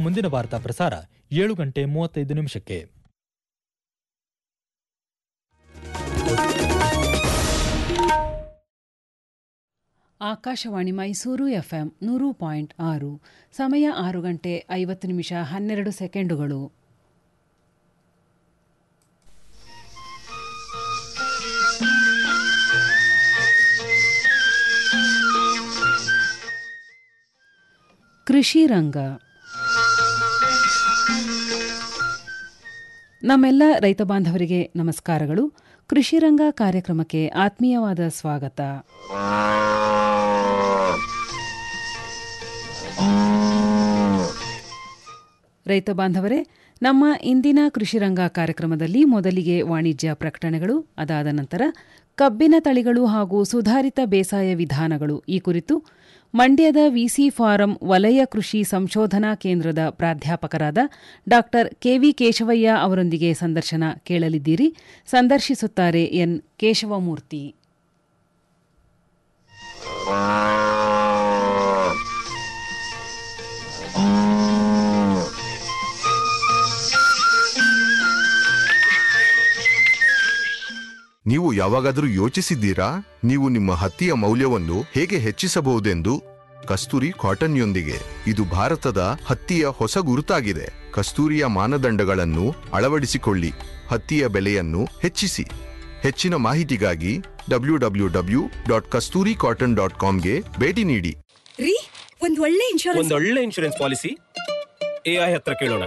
ಮುಂದಿನ ವಾರ್ತಾ ಪ್ರಸಾರ ಏಳು ಗಂಟೆ ಮೂವತ್ತೈದು ನಿಮಿಷಕ್ಕೆ ಆಕಾಶವಾಣಿ ಮೈಸೂರು ಎಫ್ಎಂ ನೂರು ಪಾಯಿಂಟ್ ಆರು ಸಮಯ ಆರು ಗಂಟೆ ಐವತ್ತು ನಿಮಿಷ ಹನ್ನೆರಡು ಸೆಕೆಂಡುಗಳು ಕೃಷಿ ರಂಗ ನಮ್ಮೆಲ್ಲ ರೈತ ಬಾಂಧವರಿಗೆ ನಮಸ್ಕಾರಗಳು ಕೃಷಿ ರಂಗ ಕಾರ್ಯಕ್ರಮಕ್ಕೆ ಆತ್ಮೀಯವಾದ ಸ್ವಾಗತ ರೈತ ಬಾಂಧವರೇ ನಮ್ಮ ಇಂದಿನ ಕೃಷಿ ರಂಗ ಕಾರ್ಯಕ್ರಮದಲ್ಲಿ ಮೊದಲಿಗೆ ವಾಣಿಜ್ಯ ಪ್ರಕಟಣೆಗಳು ಅದಾದ ನಂತರ ಕಬ್ಬಿನ ತಳಿಗಳು ಹಾಗೂ ಸುಧಾರಿತ ಬೇಸಾಯ ವಿಧಾನಗಳು ಈ ಕುರಿತು ಮಂಡ್ಯದ ವಿಸಿ ಫಾರಂ ವಲಯ ಕೃಷಿ ಸಂಶೋಧನಾ ಕೇಂದ್ರದ ಪ್ರಾಧ್ಯಾಪಕರಾದ ಡಾ ಕೆವಿ ಕೇಶವಯ್ಯ ಅವರೊಂದಿಗೆ ಸಂದರ್ಶನ ಕೇಳಲಿದ್ದೀರಿ ಸಂದರ್ಶಿಸುತ್ತಾರೆ ಎನ್ ಕೇಶವಮೂರ್ತಿ ನೀವು ಯಾವಾಗಾದರೂ ಯೋಚಿಸಿದ್ದೀರಾ ನೀವು ನಿಮ್ಮ ಹತ್ತಿಯ ಮೌಲ್ಯವನ್ನು ಹೇಗೆ ಹೆಚ್ಚಿಸಬಹುದೆಂದು ಕಸ್ತೂರಿ ಕಾಟನ್ಯೊಂದಿಗೆ ಇದು ಭಾರತದ ಹತ್ತಿಯ ಹೊಸ ಗುರುತಾಗಿದೆ ಕಸ್ತೂರಿಯ ಮಾನದಂಡಗಳನ್ನು ಅಳವಡಿಸಿಕೊಳ್ಳಿ ಹತ್ತಿಯ ಬೆಲೆಯನ್ನು ಹೆಚ್ಚಿಸಿ ಹೆಚ್ಚಿನ ಮಾಹಿತಿಗಾಗಿ W W W dot Kasturi cotton dot ಕಾಮ್ಗೆ ಭೇಟಿ ನೀಡಿ ರೀ ಒಂದ್ ಒಳ್ಳೆ ಇನ್ಶೂರೆನ್ಸ್ ಒಂದೊಳ್ಳೆ ಇನ್ಶೂರೆನ್ಸ್ ಪಾಲಿಸಿ ಎಐ ಹತ್ರ ಕೇಳೋಣ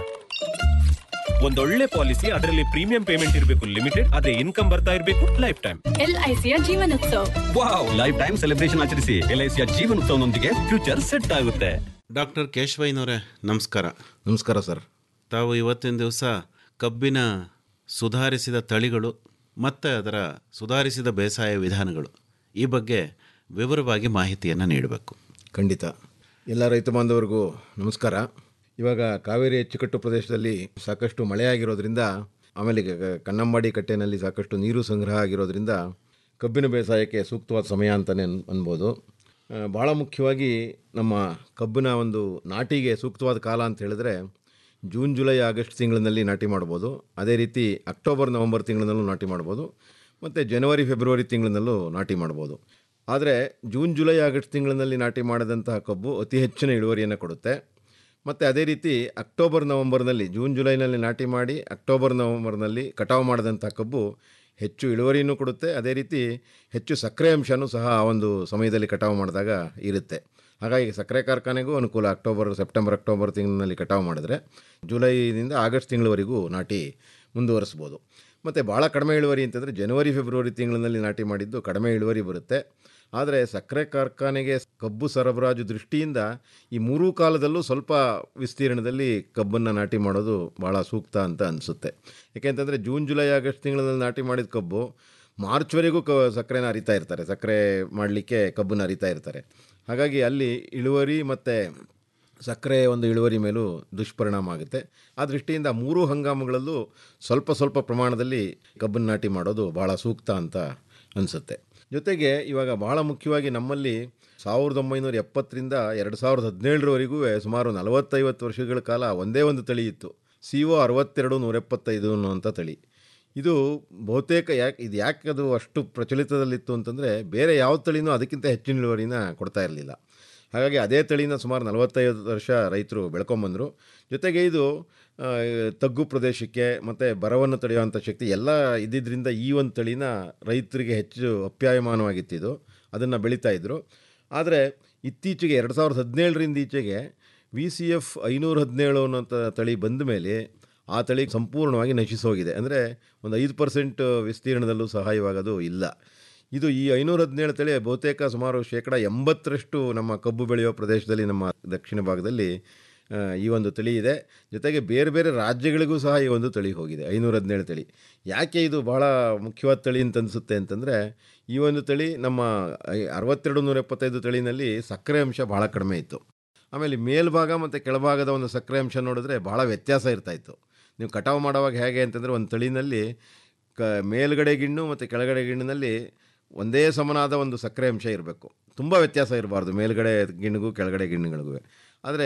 ಒಂದೊಳ್ಳೆ ಪಾಲಿಸಿ ಅದರಲ್ಲಿ ಪ್ರೀಮಿಯಂ ಪೇಮೆಂಟ್ ಇರಬೇಕು ಲಿಮಿಟೆಡ್ ಅದೇ ಇನ್ಕಮ್ ಬರ್ತಾ ಇರಬೇಕು ಲೈಫ್ ಟೈಮ್ ಎಲ್ಐಸಿಯ Jeevanotsava wow lifetime celebration ಆಚರಿಸಿ ಎಲ್ಐಸಿಯ ಜೀವನೋತ್ಸವನೊಂದಿಗೆ ಫ್ಯೂಚರ್ ಸೆಟ್ ಆಗುತ್ತೆ ಡಾಕ್ಟರ್ ಕೇಶವಯ್ಯನವರೇ ನಮಸ್ಕಾರ ನಮಸ್ಕಾರ ಸರ್ ತಾವು ಇವತ್ತಿನ ದಿವಸ ಕಬ್ಬಿನ ಸುಧಾರಿಸಿದ ತಳಿಗಳು ಮತ್ತು ಅದರ ಸುಧಾರಿಸಿದ ಬೇಸಾಯ ವಿಧಾನಗಳು ಈ ಬಗ್ಗೆ ವಿವರವಾಗಿ ಮಾಹಿತಿಯನ್ನು ನೀಡಬೇಕು ಖಂಡಿತ ಎಲ್ಲ ರೈತ ಬಾಂಧವರಿಗೂ ನಮಸ್ಕಾರ ಇವಾಗ ಕಾವೇರಿ ಅಚ್ಚುಕಟ್ಟು ಪ್ರದೇಶದಲ್ಲಿ ಸಾಕಷ್ಟು ಮಳೆಯಾಗಿರೋದ್ರಿಂದ ಆಮೇಲೆ ಈಗ ಕನ್ನಂಬಾಡಿ ಕಟ್ಟೆನಲ್ಲಿ ಸಾಕಷ್ಟು ನೀರು ಸಂಗ್ರಹ ಆಗಿರೋದ್ರಿಂದ ಕಬ್ಬಿನ ಬೇಸಾಯಕ್ಕೆ ಸೂಕ್ತವಾದ ಸಮಯ ಅಂತಲೇ ಅನ್ ಅನ್ಬೋದು ಆ, ಭಾಳ ಮುಖ್ಯವಾಗಿ ನಮ್ಮ ಕಬ್ಬಿನ ಒಂದು ನಾಟಿಗೆ ಸೂಕ್ತವಾದ ಕಾಲ ಅಂತ ಹೇಳಿದ್ರೆ ಜೂನ್ ಜುಲೈ ಆಗಸ್ಟ್ ತಿಂಗಳಿನಲ್ಲಿ ನಾಟಿ ಮಾಡ್ಬೋದು ಅದೇ ರೀತಿ ಅಕ್ಟೋಬರ್ ನವಂಬರ್ ತಿಂಗಳಿನಲ್ಲೂ ನಾಟಿ ಮಾಡ್ಬೋದು ಮತ್ತು ಜನವರಿ ಫೆಬ್ರವರಿ ತಿಂಗಳಿನಲ್ಲೂ ನಾಟಿ ಮಾಡ್ಬೋದು ಆದರೆ ಜೂನ್ ಜುಲೈ ಆಗಸ್ಟ್ ತಿಂಗಳಿನಲ್ಲಿ ನಾಟಿ ಮಾಡಿದಂತಹ ಕಬ್ಬು ಅತಿ ಹೆಚ್ಚಿನ ಇಳುವರಿಯನ್ನು ಕೊಡುತ್ತೆ ಮತ್ತು ಅದೇ ರೀತಿ ಅಕ್ಟೋಬರ್ ನವಂಬರ್ನಲ್ಲಿ ಜೂನ್ ಜುಲೈನಲ್ಲಿ ನಾಟಿ ಮಾಡಿ ಅಕ್ಟೋಬರ್ ನವಂಬರ್ನಲ್ಲಿ ಕಟಾವು ಮಾಡಿದಂಥ ಕಬ್ಬು ಹೆಚ್ಚು ಇಳುವರಿನೂ ಕೊಡುತ್ತೆ ಅದೇ ರೀತಿ ಹೆಚ್ಚು ಸಕ್ಕರೆ ಅಂಶನೂ ಸಹ ಆ ಒಂದು ಸಮಯದಲ್ಲಿ ಕಟಾವು ಮಾಡಿದಾಗ ಇರುತ್ತೆ ಹಾಗಾಗಿ ಸಕ್ಕರೆ ಕಾರ್ಖಾನೆಗೂ ಅನುಕೂಲ ಅಕ್ಟೋಬರ್ ಸೆಪ್ಟೆಂಬರ್ ಅಕ್ಟೋಬರ್ ತಿಂಗಳಿನಲ್ಲಿ ಕಟಾವು ಮಾಡಿದ್ರೆ ಜುಲೈನಿಂದ ಆಗಸ್ಟ್ ತಿಂಗಳವರೆಗೂ ನಾಟಿ ಮುಂದುವರಿಸ್ಬೋದು ಮತ್ತು ಭಾಳ ಕಡಿಮೆ ಇಳುವರಿ ಅಂತಂದರೆ ಜನವರಿ ಫೆಬ್ರವರಿ ತಿಂಗಳಿನಲ್ಲಿ ನಾಟಿ ಮಾಡಿದ್ದು ಕಡಿಮೆ ಇಳುವರಿ ಬರುತ್ತೆ ಆದರೆ ಸಕ್ಕರೆ ಕಾರ್ಖಾನೆಗೆ ಕಬ್ಬು ಸರಬರಾಜು ದೃಷ್ಟಿಯಿಂದ ಈ ಮೂರೂ ಕಾಲದಲ್ಲೂ ಸ್ವಲ್ಪ ವಿಸ್ತೀರ್ಣದಲ್ಲಿ ಕಬ್ಬನ್ನು ನಾಟಿ ಮಾಡೋದು ಭಾಳ ಸೂಕ್ತ ಅಂತ ಅನಿಸುತ್ತೆ ಯಾಕೆಂತಂದರೆ ಜೂನ್ ಜುಲೈ ಆಗಸ್ಟ್ ತಿಂಗಳಲ್ಲಿ ನಾಟಿ ಮಾಡಿದ ಕಬ್ಬು ಮಾರ್ಚ್ವರೆಗೂ ಕ ಸಕ್ಕರೆನ ಅರಿತಾ ಇರ್ತಾರೆ ಸಕ್ಕರೆ ಮಾಡಲಿಕ್ಕೆ ಕಬ್ಬನ್ನು ಅರಿತಾ ಇರ್ತಾರೆ ಹಾಗಾಗಿ ಅಲ್ಲಿ ಇಳುವರಿ ಮತ್ತು ಸಕ್ಕರೆ ಒಂದು ಇಳುವರಿ ಮೇಲೂ ದುಷ್ಪರಿಣಾಮ ಆಗುತ್ತೆ ಆ ದೃಷ್ಟಿಯಿಂದ ಮೂರು ಹಂಗಾಮುಗಳಲ್ಲೂ ಸ್ವಲ್ಪ ಸ್ವಲ್ಪ ಪ್ರಮಾಣದಲ್ಲಿ ಕಬ್ಬನ್ನು ನಾಟಿ ಮಾಡೋದು ಭಾಳ ಸೂಕ್ತ ಅಂತ ಅನಿಸುತ್ತೆ ಜೊತೆಗೆ ಇವಾಗ ಭಾಳ ಮುಖ್ಯವಾಗಿ ನಮ್ಮಲ್ಲಿ ಸಾವಿರದ ಒಂಬೈನೂರ ಎಪ್ಪತ್ತರಿಂದ ಎರಡು ಸಾವಿರದ ಹದಿನೇಳರವರೆಗೂ ಸುಮಾರು ನಲವತ್ತೈವತ್ತು ವರ್ಷಗಳ ಕಾಲ ಒಂದೇ ಒಂದು ತಳಿ ಇತ್ತು ಸಿ ಒ ಅರವತ್ತೆರಡು ನೂರ ಎಪ್ಪತ್ತೈದು ಅನ್ನುವಂಥ ತಳಿ ಇದು ಬಹುತೇಕ ಯಾಕೆ ಇದು ಯಾಕೆ ಅದು ಅಷ್ಟು ಪ್ರಚಲಿತದಲ್ಲಿತ್ತು ಅಂತಂದರೆ ಬೇರೆ ಯಾವ ತಳಿನೂ ಅದಕ್ಕಿಂತ ಹೆಚ್ಚಿನ ಇಳುವರಿನ ಕೊಡ್ತಾ ಇರಲಿಲ್ಲ ಹಾಗಾಗಿ ಅದೇ ತಳಿನ ಸುಮಾರು ನಲವತ್ತೈದು ವರ್ಷ ರೈತರು ಬೆಳ್ಕೊಂಬಂದರು ಜೊತೆಗೆ ಇದು ಆ, ತಗ್ಗು ಪ್ರದೇಶಕ್ಕೆ ಮತ್ತು ಬರವನ್ನು ತಡೆಯುವಂಥ ಶಕ್ತಿ ಎಲ್ಲ ಇದ್ದಿದ್ದರಿಂದ ಈ ಒಂದು ತಳಿನ ರೈತರಿಗೆ ಹೆಚ್ಚು ಅಪ್ಯಾಯಮಾನವಾಗಿತ್ತಿದ್ದು ಅದನ್ನು ಬೆಳೀತಾ ಇದ್ದರು ಆದರೆ ಇತ್ತೀಚೆಗೆ ಎರಡು ಸಾವಿರದ ಹದಿನೇಳರಿಂದ ಈಚೆಗೆ ವಿ ಸಿ ಎಫ್ ಐನೂರ ಹದಿನೇಳು ಅನ್ನೋಂಥ ತಳಿ ಬಂದ ಮೇಲೆ ಆ ತಳಿ ಸಂಪೂರ್ಣವಾಗಿ ನಶಿಸೋಗಿದೆ ಅಂದರೆ ಒಂದು ಐದು ಪರ್ಸೆಂಟ್ ವಿಸ್ತೀರ್ಣದಲ್ಲೂ ಸಹ ಇವಾಗ ಅದು ಇಲ್ಲ ಇದು ಈ ಐನೂರ ಹದಿನೇಳು ತಳಿ ಬಹುತೇಕ ಸುಮಾರು ಶೇಕಡ ಎಂಬತ್ತರಷ್ಟು ನಮ್ಮ ಕಬ್ಬು ಬೆಳೆಯುವ ಪ್ರದೇಶದಲ್ಲಿ ನಮ್ಮ ದಕ್ಷಿಣ ಭಾಗದಲ್ಲಿ ಆ, ಈ ಒಂದು ತಳಿ ಇದೆ ಜೊತೆಗೆ ಬೇರೆ ಬೇರೆ ರಾಜ್ಯಗಳಿಗೂ ಸಹ ಈ ಒಂದು ತಳಿ ಹೋಗಿದೆ ಐನೂರ ಹದಿನೇಳು ತಳಿ ಯಾಕೆ ಇದು ಭಾಳ ಮುಖ್ಯವಾದ ತಳಿ ಅಂತ ಅನಿಸುತ್ತೆ ಅಂತಂದರೆ ಈ ಒಂದು ತಳಿ ನಮ್ಮ ಐ- ಅರವತ್ತೆರಡು ನೂರ ಎಪ್ಪತ್ತೈದು ತಳಿನಲ್ಲಿ ಸಕ್ಕರೆ ಅಂಶ ಭಾಳ ಕಡಿಮೆ ಇತ್ತು ಆಮೇಲೆ ಮೇಲ್ಭಾಗ ಮತ್ತು ಕೆಳಭಾಗದ ಒಂದು ಸಕ್ಕರೆ ಅಂಶ ನೋಡಿದ್ರೆ ಭಾಳ ವ್ಯತ್ಯಾಸ ಇರ್ತಾಯಿತ್ತು ನೀವು ಕಟಾವು ಮಾಡುವಾಗ ಹೇಗೆ ಅಂತಂದರೆ ಒಂದು ತಳಿನಲ್ಲಿ ಕ ಮೇಲ್ಗಡೆ ಗಿಣ್ಣು ಮತ್ತು ಕೆಳಗಡೆ ಗಿಣ್ಣಿನಲ್ಲಿ ಒಂದೇ ಸಮನಾದ ಒಂದು ಸಕ್ಕರೆ ಅಂಶ ಇರಬೇಕು ತುಂಬ ವ್ಯತ್ಯಾಸ ಇರಬಾರ್ದು ಮೇಲ್ಗಡೆ ಗಿಣ್ಣಿಗೂ ಕೆಳಗಡೆ ಗಿಣ್ಣುಗಳಿಗೂ ಆದರೆ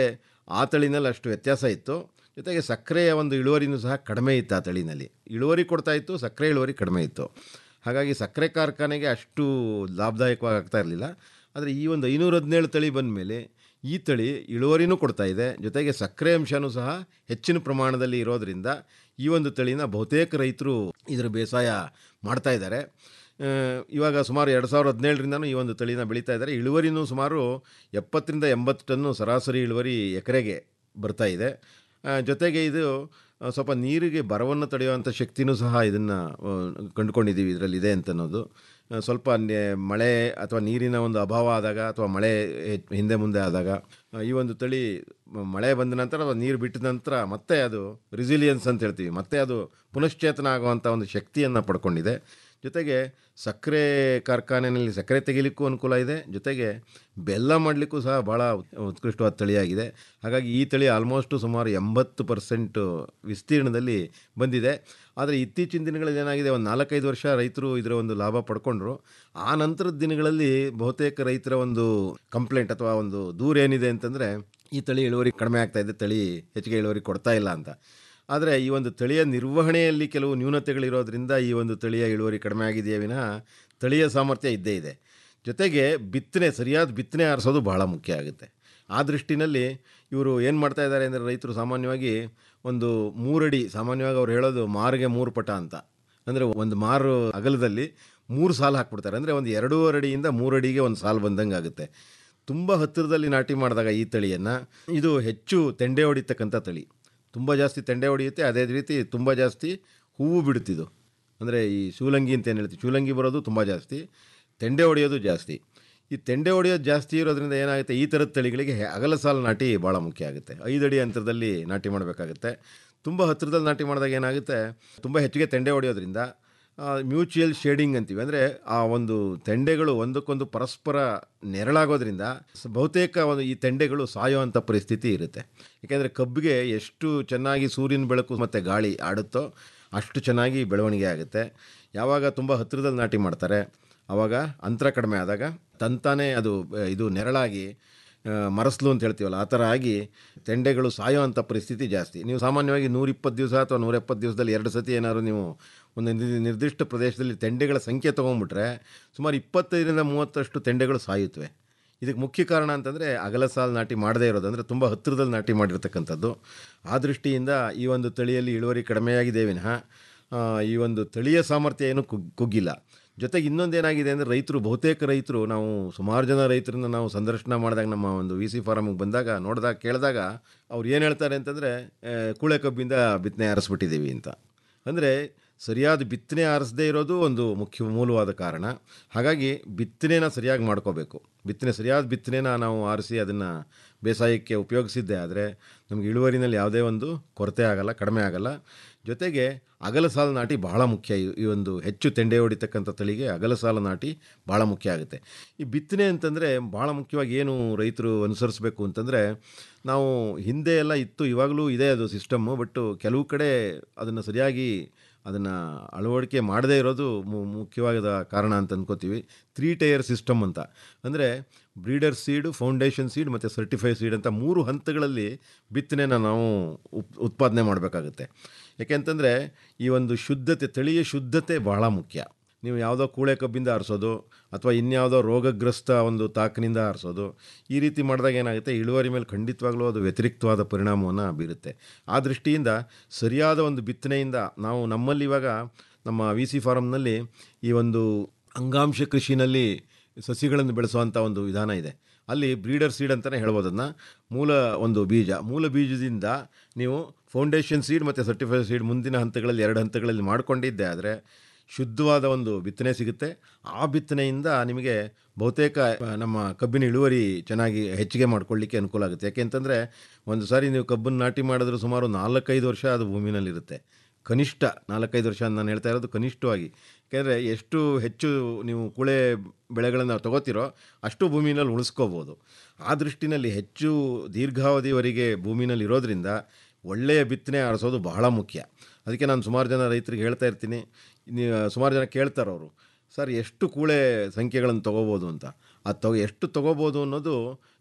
ಆ ತಳಿನಲ್ಲಿ ಅಷ್ಟು ವ್ಯತ್ಯಾಸ ಇತ್ತು ಜೊತೆಗೆ ಸಕ್ಕರೆಯ ಒಂದು ಇಳುವರಿನೂ ಸಹ ಕಡಿಮೆ ಇತ್ತು ಆ ತಳಿನಲ್ಲಿ ಇಳುವರಿ ಕೊಡ್ತಾ ಇತ್ತು ಸಕ್ಕರೆ ಇಳುವರಿ ಕಡಿಮೆ ಇತ್ತು ಹಾಗಾಗಿ ಸಕ್ಕರೆ ಕಾರ್ಖಾನೆಗೆ ಅಷ್ಟು ಲಾಭದಾಯಕವಾಗಿ ಆಗ್ತಾ ಇರಲಿಲ್ಲ ಆದರೆ ಈ ಒಂದು ಐನೂರ ಹದಿನೇಳು ತಳಿ ಬಂದ ಮೇಲೆ ಈ ತಳಿ ಇಳುವರಿನೂ ಕೊಡ್ತಾ ಇದೆ ಜೊತೆಗೆ ಸಕ್ಕರೆ ಅಂಶನೂ ಸಹ ಹೆಚ್ಚಿನ ಪ್ರಮಾಣದಲ್ಲಿ ಇರೋದರಿಂದ ಈ ಒಂದು ತಳಿನ ಬಹುತೇಕ ರೈತರು ಇದರ ಬೇಸಾಯ ಮಾಡ್ತಾ ಇದ್ದಾರೆ ಆ, ಇವಾಗ ಸುಮಾರು ಎರಡು ಸಾವಿರದ ಹದಿನೇಳರಿಂದನೂ ಈ ಒಂದು ತಳಿನ ಬೆಳೀತಾ ಇದ್ದಾರೆ ಇಳುವರಿನೂ ಸುಮಾರು ಎಪ್ಪತ್ತರಿಂದ ಎಂಬತ್ತು ಟನ್ನು ಸರಾಸರಿ ಇಳುವರಿ ಎಕರೆಗೆ ಬರ್ತಾ ಇದೆ ಆ, ಜೊತೆಗೆ ಇದು ಆ, ಸ್ವಲ್ಪ ನೀರಿಗೆ ಬರವನ್ನು ತಡೆಯುವಂಥ ಶಕ್ತಿನೂ ಸಹ ಇದನ್ನು ಕಂಡುಕೊಂಡಿದ್ದೀವಿ ಇದರಲ್ಲಿ ಇದೆ ಅಂತ ಅನ್ನೋದು ಆ, ಸ್ವಲ್ಪ ನೆ- ಮಳೆ ಅಥವಾ ನೀರಿನ ಒಂದು ಅಭಾವ ಆದಾಗ ಅಥವಾ ಮಳೆ ಹೆಚ್- ಹಿಂದೆ ಮುಂದೆ ಆದಾಗ ಆ, ಈ ಒಂದು ತಳಿ ಮ- ಮಳೆ ಬಂದ ನಂತರ ಅಥವಾ ನೀರು ಬಿಟ್ಟ ನಂತರ ಮತ್ತೆ ಅದು ರಿಸಿಲಿಯನ್ಸ್ ಅಂತ ಹೇಳ್ತೀವಿ ಮತ್ತೆ ಅದು ಪುನಶ್ಚೇತನ ಆಗುವಂಥ ಒಂದು ಶಕ್ತಿಯನ್ನು ಪಡ್ಕೊಂಡಿದೆ ಜೊತೆಗೆ ಸಕ್ಕರೆ ಕಾರ್ಖಾನೆಯಲ್ಲಿ ಸಕ್ಕರೆ ತೆಗಿಲಿಕ್ಕೂ ಅನುಕೂಲ ಇದೆ ಜೊತೆಗೆ ಬೆಲ್ಲ ಮಾಡಲಿಕ್ಕೂ ಸಹ ಭಾಳ ಉತ್- ಉತ್ಕೃಷ್ಟವಾದ ತಳಿಯಾಗಿದೆ ಹಾಗಾಗಿ ಈ ತಳಿ ಆಲ್ಮೋಸ್ಟು ಸುಮಾರು ಎಂಬತ್ತು ಪರ್ಸೆಂಟು ವಿಸ್ತೀರ್ಣದಲ್ಲಿ ಬಂದಿದೆ ಆದರೆ ಇತ್ತೀಚಿನ ದಿನಗಳಲ್ಲಿ ಏನಾಗಿದೆ ಒಂದು ನಾಲ್ಕೈದು ವರ್ಷ ರೈತರು ಇದರ ಒಂದು ಲಾಭ ಪಡ್ಕೊಂಡ್ರು ಆ ನಂತರದ ದಿನಗಳಲ್ಲಿ ಬಹುತೇಕ ರೈತರ ಒಂದು ಕಂಪ್ಲೇಂಟ್ ಅಥವಾ ಒಂದು ದೂರ ಏನಿದೆ ಅಂತಂದರೆ ಈ ತಳಿ ಇಳುವರಿ ಕಡಿಮೆ ಆಗ್ತಾ ಇದೆ ತಳಿ ಹೆಚ್ಚಿಗೆ ಇಳುವರಿ ಕೊಡ್ತಾ ಇಲ್ಲ ಅಂತ ಆದರೆ ಈ ಒಂದು ತಳಿಯ ನಿರ್ವಹಣೆಯಲ್ಲಿ ಕೆಲವು ನ್ಯೂನತೆಗಳಿರೋದ್ರಿಂದ ಈ ಒಂದು ತಳಿಯ ಇಳುವರಿ ಕಡಿಮೆ ಆಗಿದೆಯೇ ವಿನಃ ತಳಿಯ ಸಾಮರ್ಥ್ಯ ಇದ್ದೇ ಇದೆ ಜೊತೆಗೆ ಬಿತ್ತನೆ ಸರಿಯಾದ ಬಿತ್ತನೆ ಆರಿಸೋದು ಬಹಳ ಮುಖ್ಯ ಆಗುತ್ತೆ ಆ ದೃಷ್ಟಿನಲ್ಲಿ ಇವರು ಏನು ಮಾಡ್ತಾ ಇದ್ದಾರೆ ಅಂದರೆ ರೈತರು ಸಾಮಾನ್ಯವಾಗಿ ಒಂದು ಮೂರಡಿ ಸಾಮಾನ್ಯವಾಗಿ ಅವ್ರು ಹೇಳೋದು ಮಾರಿಗೆ ಮೂರು ಪಟ ಅಂತ ಅಂದರೆ ಒಂದು ಮಾರು ಅಗಲದಲ್ಲಿ ಮೂರು ಸಾಲು ಹಾಕ್ಬಿಡ್ತಾರೆ ಅಂದರೆ ಒಂದು ಎರಡೂವರೆ ಅಡಿಯಿಂದ ಮೂರು ಅಡಿಗೆ ಒಂದು ಸಾಲು ಬಂದಂಗೆ ಆಗುತ್ತೆ ತುಂಬ ಹತ್ತಿರದಲ್ಲಿ ನಾಟಿ ಮಾಡಿದಾಗ ಈ ತಳಿಯನ್ನು ಇದು ಹೆಚ್ಚು ತೆಂಡೆ ಹೊಡಿತಕ್ಕಂಥ ತಳಿ ತುಂಬ ಜಾಸ್ತಿ ತೆಂಡೆ ಹೊಡೆಯುತ್ತೆ ಅದೇ ರೀತಿ ತುಂಬ ಜಾಸ್ತಿ ಹೂವು ಬಿಡುತ್ತಿದ್ದು ಅಂದರೆ ಈ ಶೂಲಂಗಿ ಅಂತ ಏನು ಹೇಳ್ತೀವಿ ಶೂಲಂಗಿ ಬರೋದು ತುಂಬ ಜಾಸ್ತಿ ತೆಂಡೆ ಹೊಡೆಯೋದು ಜಾಸ್ತಿ ಈ ತೆಂಡೆ ಹೊಡೆಯೋದು ಜಾಸ್ತಿ ಇರೋದ್ರಿಂದ ಏನಾಗುತ್ತೆ ಈ ಥರದ ತಳಿಗಳಿಗೆ ಹೆ- ಅಗಲ ಸಾಲು ನಾಟಿ ಭಾಳ ಮುಖ್ಯ ಆಗುತ್ತೆ ಐದು ಅಡಿ ಅಂತರದಲ್ಲಿ ನಾಟಿ ಮಾಡಬೇಕಾಗುತ್ತೆ ತುಂಬ ಹತ್ತಿರದಲ್ಲಿ ನಾಟಿ ಮಾಡಿದಾಗ ಏನಾಗುತ್ತೆ ತುಂಬ ಹೆಚ್ಚಿಗೆ ತೆಂಡೆ ಹೊಡೆಯೋದ್ರಿಂದ ಮ್ಯೂಚುವಲ್ ಶೇಡಿಂಗ್ ಅಂತೀವಿ ಅಂದರೆ ಆ ಒಂದು ತೆಂಡೆಗಳು ಒಂದಕ್ಕೊಂದು ಪರಸ್ಪರ ನೆರಳಾಗೋದ್ರಿಂದ ಸ- ಬಹುತೇಕ ಒಂದು ಈ ತೆಂಡೆಗಳು ಸಾಯುವಂಥ ಪರಿಸ್ಥಿತಿ ಇರುತ್ತೆ ಏಕೆಂದರೆ ಕಬ್ಬಿಗೆ ಎಷ್ಟು ಚೆನ್ನಾಗಿ ಸೂರ್ಯನ ಬೆಳಕು ಮತ್ತು ಗಾಳಿ ಆಡುತ್ತೋ ಅಷ್ಟು ಚೆನ್ನಾಗಿ ಬೆಳವಣಿಗೆ ಆಗುತ್ತೆ ಯಾವಾಗ ತುಂಬ ಹತ್ತಿರದಲ್ಲಿ ನಾಟಿ ಮಾಡ್ತಾರೆ ಆವಾಗ ಅಂತರ ಕಡಿಮೆ ಆದಾಗ ತಂತಾನೇ ಅದು ಆ, ಇದು ನೆರಳಾಗಿ ಆ, ಮರಸ್ಲು ಅಂತ ಹೇಳ್ತೀವಲ್ಲ ಆ ಥರ ಆಗಿ ತೆಂಡೆಗಳು ಸಾಯುವಂಥ ಪರಿಸ್ಥಿತಿ ಜಾಸ್ತಿ ನೀವು ಸಾಮಾನ್ಯವಾಗಿ ನೂರಿಪ್ಪತ್ತು ದಿವಸ ಅಥವಾ ನೂರೆಪ್ಪತ್ತು ದಿವಸದಲ್ಲಿ ಎರಡು ಸತಿ ಏನಾದ್ರು ನೀವು ಒಂದು ನಿರ್- ನಿರ್ದಿಷ್ಟ ಪ್ರದೇಶದಲ್ಲಿ ತೆಂಡೆಗಳ ಸಂಖ್ಯೆ ತೊಗೊಂಡ್ಬಿಟ್ರೆ ಸುಮಾರು ಇಪ್ಪತ್ತೈದರಿಂದ ಮೂವತ್ತಷ್ಟು ತೆಂಡೆಗಳು ಸಾಯುತ್ತವೆ ಇದಕ್ಕೆ ಮುಖ್ಯ ಕಾರಣ ಅಂತಂದರೆ ಅಗಲ ಸಾಲು ನಾಟಿ ಮಾಡದೇ ಇರೋದು ಅಂದರೆ ತುಂಬ ಹತ್ತಿರದಲ್ಲಿ ನಾಟಿ ಮಾಡಿರ್ತಕ್ಕಂಥದ್ದು ಆ ದೃಷ್ಟಿಯಿಂದ ಈ ಒಂದು ತಳಿಯಲ್ಲಿ ಇಳುವರಿ ಕಡಿಮೆಯಾಗಿದೆ ವಿನಃ ಆ, ಈ ಒಂದು ತಳಿಯ ಸಾಮರ್ಥ್ಯ ಏನು ಕುಗ್ ಕುಗ್ಗಿಲ್ಲ ಜೊತೆಗೆ ಇನ್ನೊಂದೇನಾಗಿದೆ ಅಂದರೆ ರೈತರು ಬಹುತೇಕ ರೈತರು ನಾವು ಸುಮಾರು ಜನ ರೈತರನ್ನ ನಾವು ಸಂದರ್ಶನ ಮಾಡಿದಾಗ ನಮ್ಮ ಒಂದು ವಿ ಸಿ ಫಾರಮ್ಗೆ ಬಂದಾಗ ನೋಡಿದಾಗ ಕೇಳಿದಾಗ ಅವ್ರು ಏನು ಹೇಳ್ತಾರೆ ಅಂತಂದರೆ ಕೂಳೆ ಕಬ್ಬಿಂದ ಬಿತ್ತನೆ ಆರಿಸ್ಬಿಟ್ಟಿದ್ದೀವಿ ಅಂತ ಅಂದರೆ ಸರಿಯಾದ ಬಿತ್ತನೆ ಆರಿಸದೇ ಇರೋದು ಒಂದು ಮುಖ್ಯ ಮೂಲವಾದ ಕಾರಣ ಹಾಗಾಗಿ ಬಿತ್ತನೆನ ಸರಿಯಾಗಿ ಮಾಡ್ಕೋಬೇಕು ಬಿತ್ತನೆ ಸರಿಯಾದ ಬಿತ್ತನೆನ ನಾವು ಆರಿಸಿ ಅದನ್ನು ಬೇಸಾಯಕ್ಕೆ ಉಪಯೋಗಿಸಿದ್ದೆ ಆದರೆ ನಮಗೆ ಇಳುವರಿನಲ್ಲಿ ಯಾವುದೇ ಒಂದು ಕೊರತೆ ಆಗಲ್ಲ ಕಡಿಮೆ ಆಗಲ್ಲ ಜೊತೆಗೆ ಅಗಲ ಸಾಲು ನಾಟಿ ಬಹಳ ಮುಖ್ಯ ಈ- ಈ ಒಂದು ಹೆಚ್ಚು ತೆಂಡೆ ಹೊಡಿತಕ್ಕಂಥ ತಳಿಗೆ ಅಗಲ ಸಾಲು ನಾಟಿ ಭಾಳ ಮುಖ್ಯ ಆಗುತ್ತೆ ಈ ಬಿತ್ತನೆ ಅಂತಂದರೆ ಭಾಳ ಮುಖ್ಯವಾಗಿ ಏನು ರೈತರು ಅನುಸರಿಸಬೇಕು ಅಂತಂದರೆ ನಾವು ಹಿಂದೆ ಎಲ್ಲ ಇತ್ತು ಇವಾಗಲೂ ಇದೆ ಅದು ಸಿಸ್ಟಮ್ಮು ಬಟ್ ಕೆಲವು ಕಡೆ ಅದನ್ನು ಸರಿಯಾಗಿ ಅದನ್ನು ಅಳವಡಿಕೆ ಮಾಡದೇ ಇರೋದು ಮು- ಮುಖ್ಯವಾದ ಕಾರಣ ಅಂತ ಅನ್ಕೋತೀವಿ ತ್ರೀ ಟೈರ್ ಸಿಸ್ಟಮ್ ಅಂತ ಅಂದರೆ ಬ್ರೀಡರ್ ಸೀಡ್ ಫೌಂಡೇಶನ್ ಸೀಡ್ ಮತ್ತು ಸರ್ಟಿಫೈಡ್ ಸೀಡ್ ಅಂತ ಮೂರು ಹಂತಗಳಲ್ಲಿ ಬಿತ್ತನೆನ ನಾವು ಉಪ್ ಉತ್ಪಾದನೆ ಮಾಡಬೇಕಾಗುತ್ತೆ ಯಾಕೆಂತಂದರೆ ಈ ಒಂದು ಶುದ್ಧತೆ ತಳಿಯ ಶುದ್ಧತೆ ಬಹಳ ಮುಖ್ಯ ನೀವು ಯಾವುದೋ ಕೂಳೆ ಕಬ್ಬಿಂದ ಆರಿಸೋದು ಅಥವಾ ಇನ್ಯಾವುದೋ ರೋಗಗ್ರಸ್ತ ಒಂದು ತಾಕಿನಿಂದ ಆರಿಸೋದು ಈ ರೀತಿ ಮಾಡಿದಾಗ ಏನಾಗುತ್ತೆ ಇಳುವರಿ ಮೇಲೆ ಖಂಡಿತವಾಗ್ಲೂ ಅದು ವ್ಯತಿರಿಕ್ತವಾದ ಪರಿಣಾಮವನ್ನು ಬೀರುತ್ತೆ ಆ ದೃಷ್ಟಿಯಿಂದ ಸರಿಯಾದ ಒಂದು ಬಿತ್ತನೆಯಿಂದ ನಾವು ನಮ್ಮಲ್ಲಿ ಇವಾಗ ನಮ್ಮ ವಿ ಸಿ ಫಾರಮ್ನಲ್ಲಿ ಈ ಒಂದು ಅಂಗಾಂಶ ಕೃಷಿನಲ್ಲಿ ಸಸಿಗಳನ್ನು ಬೆಳೆಸುವಂಥ ಒಂದು ವಿಧಾನ ಇದೆ ಅಲ್ಲಿ ಬ್ರೀಡರ್ ಸೀಡ್ ಅಂತಲೇ ಹೇಳ್ಬೋದು ಅದನ್ನ ಮೂಲ ಒಂದು ಬೀಜ ಮೂಲ ಬೀಜದಿಂದ ನೀವು ಫೌಂಡೇಶನ್ ಸೀಡ್ ಮತ್ತು ಸರ್ಟಿಫೈಡ್ ಸೀಡ್ ಮುಂದಿನ ಹಂತಗಳಲ್ಲಿ ಎರಡು ಹಂತಗಳಲ್ಲಿ ಮಾಡಿಕೊಂಡಿದ್ದೆ ಆದರೆ ಶುದ್ಧವಾದ ಒಂದು ಬಿತ್ತನೆ ಸಿಗುತ್ತೆ ಆ ಬಿತ್ತನೆಯಿಂದ ನಿಮಗೆ ಬಹುತೇಕ ಆ, ನಮ್ಮ ಕಬ್ಬಿನ ಇಳುವರಿ ಚೆನ್ನಾಗಿ ಹೆಚ್ಚಿಗೆ ಮಾಡ್ಕೊಳ್ಳಿಕ್ಕೆ ಅನುಕೂಲ ಆಗುತ್ತೆ ಯಾಕೆಂತಂದರೆ ಒಂದು ಸಾರಿ ನೀವು ಕಬ್ಬನ್ನು ನಾಟಿ ಮಾಡಿದ್ರೆ ಸುಮಾರು ನಾಲ್ಕೈದು ವರ್ಷ ಅದು ಭೂಮಿನಲ್ಲಿರುತ್ತೆ ಕನಿಷ್ಠ ನಾಲ್ಕೈದು ವರ್ಷ ಅಂತ ನಾನು ಹೇಳ್ತಾ ಇರೋದು ಕನಿಷ್ಠವಾಗಿ ಯಾಕೆಂದರೆ ಎಷ್ಟು ಹೆಚ್ಚು ನೀವು ಕೂಳೆ ಬೆಳೆಗಳನ್ನು ತಗೋತಿರೋ ಅಷ್ಟು ಭೂಮಿನಲ್ಲಿ ಉಳಿಸ್ಕೋಬೋದು ಆ ದೃಷ್ಟಿನಲ್ಲಿ ಹೆಚ್ಚು ದೀರ್ಘಾವಧಿವರೆಗೆ ಭೂಮಿನಲ್ಲಿ ಇರೋದ್ರಿಂದ ಒಳ್ಳೆಯ ಬಿತ್ತನೆ ಆರಿಸೋದು ಬಹಳ ಮುಖ್ಯ ಅದಕ್ಕೆ ನಾನು ಸುಮಾರು ಜನ ರೈತರಿಗೆ ಹೇಳ್ತಾ ಇರ್ತೀನಿ ನೀವು ಸುಮಾರು ಜನ ಕೇಳ್ತಾರೆ ಅವರು ಸರ್ ಎಷ್ಟು ಕೂಳೆ ಸಂಖ್ಯೆಗಳನ್ನು ತೊಗೋಬೋದು ಅಂತ ಅದು ತಗೋ ಎಷ್ಟು ತೊಗೋಬೋದು ಅನ್ನೋದು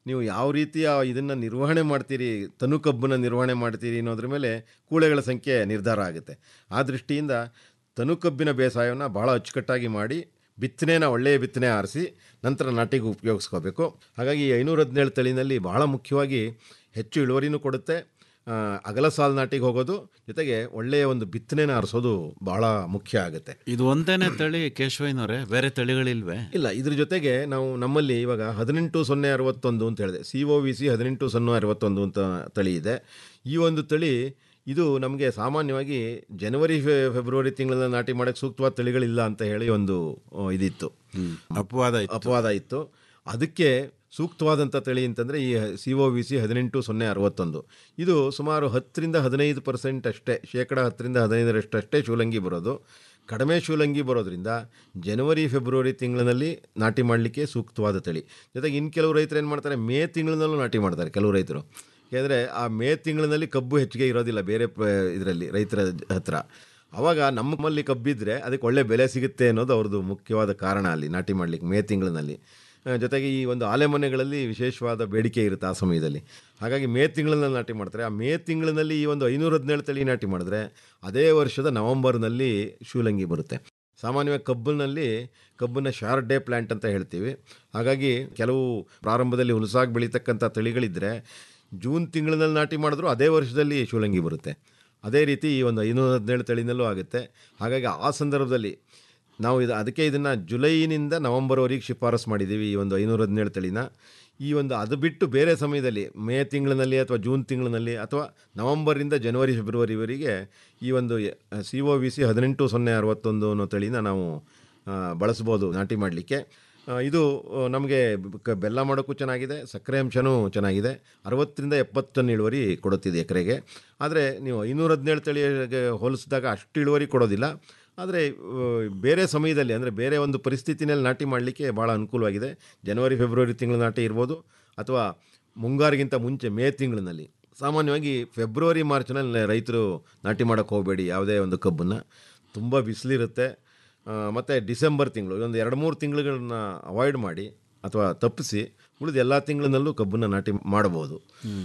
ನೀವು ಯಾವ ರೀತಿಯ ಇದನ್ನು ನಿರ್ವಹಣೆ ಮಾಡ್ತೀರಿ ತನು ಕಬ್ಬನ್ನು ನಿರ್ವಹಣೆ ಮಾಡ್ತೀರಿ ಅನ್ನೋದ್ರ ಮೇಲೆ ಕೂಳೆಗಳ ಸಂಖ್ಯೆ ನಿರ್ಧಾರ ಆಗುತ್ತೆ ಆ ದೃಷ್ಟಿಯಿಂದ ತನು ಕಬ್ಬಿನ ಬೇಸಾಯವನ್ನು ಭಾಳ ಅಚ್ಚುಕಟ್ಟಾಗಿ ಮಾಡಿ ಬಿತ್ತನೆನ ಒಳ್ಳೆಯ ಬಿತ್ತನೆ ಆರಿಸಿ ನಂತರ ನಾಟಿಗೆ ಉಪಯೋಗಿಸ್ಕೋಬೇಕು ಹಾಗಾಗಿ ಈ ಐನೂರ ಹದಿನೇಳು ತಳಿನಲ್ಲಿ ಬಹಳ ಮುಖ್ಯವಾಗಿ ಹೆಚ್ಚು ಇಳುವರಿನೂ ಕೊಡುತ್ತೆ ಆ, ಅಗಲ ಸಾಲು ನಾಟಿಗೆ ಹೋಗೋದು ಜೊತೆಗೆ ಒಳ್ಳೆಯ ಒಂದು ಬಿತ್ತನೆನ ಆರಿಸೋದು ಬಹಳ ಮುಖ್ಯ ಆಗುತ್ತೆ ಇದು ಒಂದೇನೆ ತಳಿ ಕೇಶವಯ್ಯನವರೇ ಬೇರೆ ತಳಿಗಳಿಲ್ವೇ ಇಲ್ಲ ಇದ್ರ ಜೊತೆಗೆ ನಾವು ನಮ್ಮಲ್ಲಿ ಇವಾಗ ಹದಿನೆಂಟು ಸೊನ್ನೆ ಅರವತ್ತೊಂದು ಅಂತ ಹೇಳಿದೆ ಸಿ ಒ ವಿ ಸಿ ಹದಿನೆಂಟು ಸೊನ್ನೆ ಅರವತ್ತೊಂದು ಅಂತ ತಳಿ ಇದೆ ಈ ಒಂದು ತಳಿ ಇದು ನಮಗೆ ಸಾಮಾನ್ಯವಾಗಿ ಜನವರಿ ಫೆ- ಫೆಬ್ರವರಿ ತಿಂಗಳಲ್ಲಿ ನಾಟಿ ಮಾಡೋಕ್ಕೆ ಸೂಕ್ತವಾದ ತಳಿಗಳಿಲ್ಲ ಅಂತ ಹೇಳಿ ಒಂದು ಆ, ಇದಿತ್ತು ಅಪವಾದ ಇತ್ತು. ಅಪವಾದ ಇತ್ತು ಅದಕ್ಕೆ ಸೂಕ್ತವಾದಂಥ ತಳಿ ಅಂತಂದರೆ ಈ ಸಿ ಒ ವಿ ಸಿ ಹದಿನೆಂಟು ಸೊನ್ನೆ ಅರವತ್ತೊಂದು ಇದು ಸುಮಾರು ಹತ್ತರಿಂದ ಹದಿನೈದು ಪರ್ಸೆಂಟ್ ಅಷ್ಟೇ ಶೇಕಡ ಹತ್ತರಿಂದ ಹದಿನೈದರಷ್ಟು ಅಷ್ಟೇ ಶೂಲಂಗಿ ಬರೋದು ಕಡಿಮೆ ಶೂಲಂಗಿ ಬರೋದ್ರಿಂದ ಜನವರಿ ಫೆಬ್ರವರಿ ತಿಂಗಳಿನಲ್ಲಿ ನಾಟಿ ಮಾಡಲಿಕ್ಕೆ ಸೂಕ್ತವಾದ ತಳಿ ಜೊತೆಗೆ ಇನ್ನು ಕೆಲವು ರೈತರು ಏನು ಮಾಡ್ತಾರೆ ಮೇ ತಿಂಗಳಿನಲ್ಲೂ ನಾಟಿ ಮಾಡ್ತಾರೆ ಕೆಲವು ರೈತರು ಯಾಕೆಂದರೆ ಆ ಮೇ ತಿಂಗಳಿನಲ್ಲಿ ಕಬ್ಬು ಹೆಚ್ಚಿಗೆ ಇರೋದಿಲ್ಲ ಬೇರೆ ಇದರಲ್ಲಿ ರೈತರ ಹತ್ರ ಅವಾಗ ನಮ್ಮಲ್ಲಿ ಕಬ್ಬಿದ್ರೆ ಅದಕ್ಕೆ ಒಳ್ಳೆ ಬೆಲೆ ಸಿಗುತ್ತೆ ಅನ್ನೋದು ಅವ್ರದ್ದು ಮುಖ್ಯವಾದ ಕಾರಣ ಅಲ್ಲಿ ನಾಟಿ ಮಾಡಲಿಕ್ಕೆ ಮೇ ತಿಂಗಳಿನಲ್ಲಿ ಆ, ಜೊತೆಗೆ ಈ ಒಂದು ಆಲೆಮನೆಗಳಲ್ಲಿ ವಿಶೇಷವಾದ ಬೇಡಿಕೆ ಇರುತ್ತೆ ಆ ಸಮಯದಲ್ಲಿ ಹಾಗಾಗಿ ಮೇ ತಿಂಗಳಲ್ಲಿ ನಾಟಿ ಮಾಡ್ತಾರೆ ಆ ಮೇ ತಿಂಗಳಿನಲ್ಲಿ ಈ ಒಂದು ಐನೂರ ಹದಿನೇಳು ತಳಿ ನಾಟಿ ಮಾಡಿದ್ರೆ ಅದೇ ವರ್ಷದ ನವೆಂಬರ್ನಲ್ಲಿ ಶೂಲಂಗಿ ಬರುತ್ತೆ ಸಾಮಾನ್ಯವಾಗಿ ಕಬ್ಬಿನಲ್ಲಿ ಕಬ್ಬನ್ನ ಶಾರ್ಟ್ ಡೇ ಪ್ಲ್ಯಾಂಟ್ ಅಂತ ಹೇಳ್ತೀವಿ ಹಾಗಾಗಿ ಕೆಲವು ಪ್ರಾರಂಭದಲ್ಲಿ ಹುಲಸಾಗಿ ಬೆಳೀತಕ್ಕಂಥ ತಳಿಗಳಿದ್ದರೆ ಜೂನ್ ತಿಂಗಳಿನಲ್ಲಿ ನಾಟಿ ಮಾಡಿದ್ರು ಅದೇ ವರ್ಷದಲ್ಲಿ ಶೂಲಂಗಿ ಬರುತ್ತೆ ಅದೇ ರೀತಿ ಈ ಒಂದು ಐನೂರ ಹದಿನೇಳು ತಳಿನಲ್ಲೂ ಆಗುತ್ತೆ ಹಾಗಾಗಿ ಆ ಸಂದರ್ಭದಲ್ಲಿ ನಾವು ಇದು ಅದಕ್ಕೆ ಇದನ್ನು ಜುಲೈನಿಂದ ನವಂಬರ್ವರೆಗೆ ಶಿಫಾರಸು ಮಾಡಿದ್ದೀವಿ ಈ ಒಂದು ಐನೂರ ಹದಿನೇಳು ತಳಿನ ಈ ಒಂದು ಅದು ಬಿಟ್ಟು ಬೇರೆ ಸಮಯದಲ್ಲಿ ಮೇ ತಿಂಗಳಿನಲ್ಲಿ ಅಥವಾ ಜೂನ್ ತಿಂಗಳಿನಲ್ಲಿ ಅಥವಾ ನವಂಬರಿಂದ ಜನವರಿ ಫೆಬ್ರವರಿವರೆಗೆ ಈ ಒಂದು ಸಿ ಒ ವಿ ಸಿ ಹದಿನೆಂಟು ಸೊನ್ನೆ ಅರವತ್ತೊಂದು ಅನ್ನೋ ತಳಿನ ನಾವು ಆ, ಬಳಸ್ಬೋದು ನಾಟಿ ಮಾಡಲಿಕ್ಕೆ ಇದು ನಮಗೆ ಬೆಲ್ಲ ಮಾಡೋಕ್ಕೂ ಚೆನ್ನಾಗಿದೆ ಸಕ್ಕರೆ ಅಂಶನೂ ಚೆನ್ನಾಗಿದೆ ಅರವತ್ತರಿಂದ ಎಪ್ಪತ್ತು ಟನ್ ಇಳುವರಿ ಕೊಡುತ್ತಿದೆ ಎಕರೆಗೆ ಆದರೆ ನೀವು ಐನೂರ ಹದಿನೇಳು ತಳಿಗೆ ಹೋಲಿಸಿದಾಗ ಅಷ್ಟು ಇಳುವರಿ ಕೊಡೋದಿಲ್ಲ ಆದರೆ ಬೇರೆ ಸಮಯದಲ್ಲಿ ಅಂದರೆ ಬೇರೆ ಒಂದು ಪರಿಸ್ಥಿತಿನಲ್ಲಿ ನಾಟಿ ಮಾಡಲಿಕ್ಕೆ ಭಾಳ ಅನುಕೂಲವಾಗಿದೆ ಜನವರಿ ಫೆಬ್ರವರಿ ತಿಂಗಳ ನಾಟಿ ಇರ್ಬೋದು ಅಥವಾ ಮುಂಗಾರಿಗಿಂತ ಮುಂಚೆ ಮೇ ತಿಂಗಳಿನಲ್ಲಿ ಸಾಮಾನ್ಯವಾಗಿ ಫೆಬ್ರವರಿ ಮಾರ್ಚ್ನಲ್ಲಿ ರೈತರು ನಾಟಿ ಮಾಡೋಕ್ಕೆ ಹೋಗಬೇಡಿ ಯಾವುದೇ ಒಂದು ಕಬ್ಬನ್ನು ತುಂಬ ಬಿಸಿಲಿರುತ್ತೆ ಮತ್ತು ಡಿಸೆಂಬರ್ ತಿಂಗಳು ಒಂದು ಎರಡು ಮೂರು ತಿಂಗಳುಗಳನ್ನ ಅವಾಯ್ಡ್ ಮಾಡಿ ಅಥವಾ ತಪ್ಪಿಸಿ ಉಳಿದ ಎಲ್ಲ ತಿಂಗಳಿನಲ್ಲೂ ಕಬ್ಬನ್ನು ನಾಟಿ ಮಾಡಬಹುದು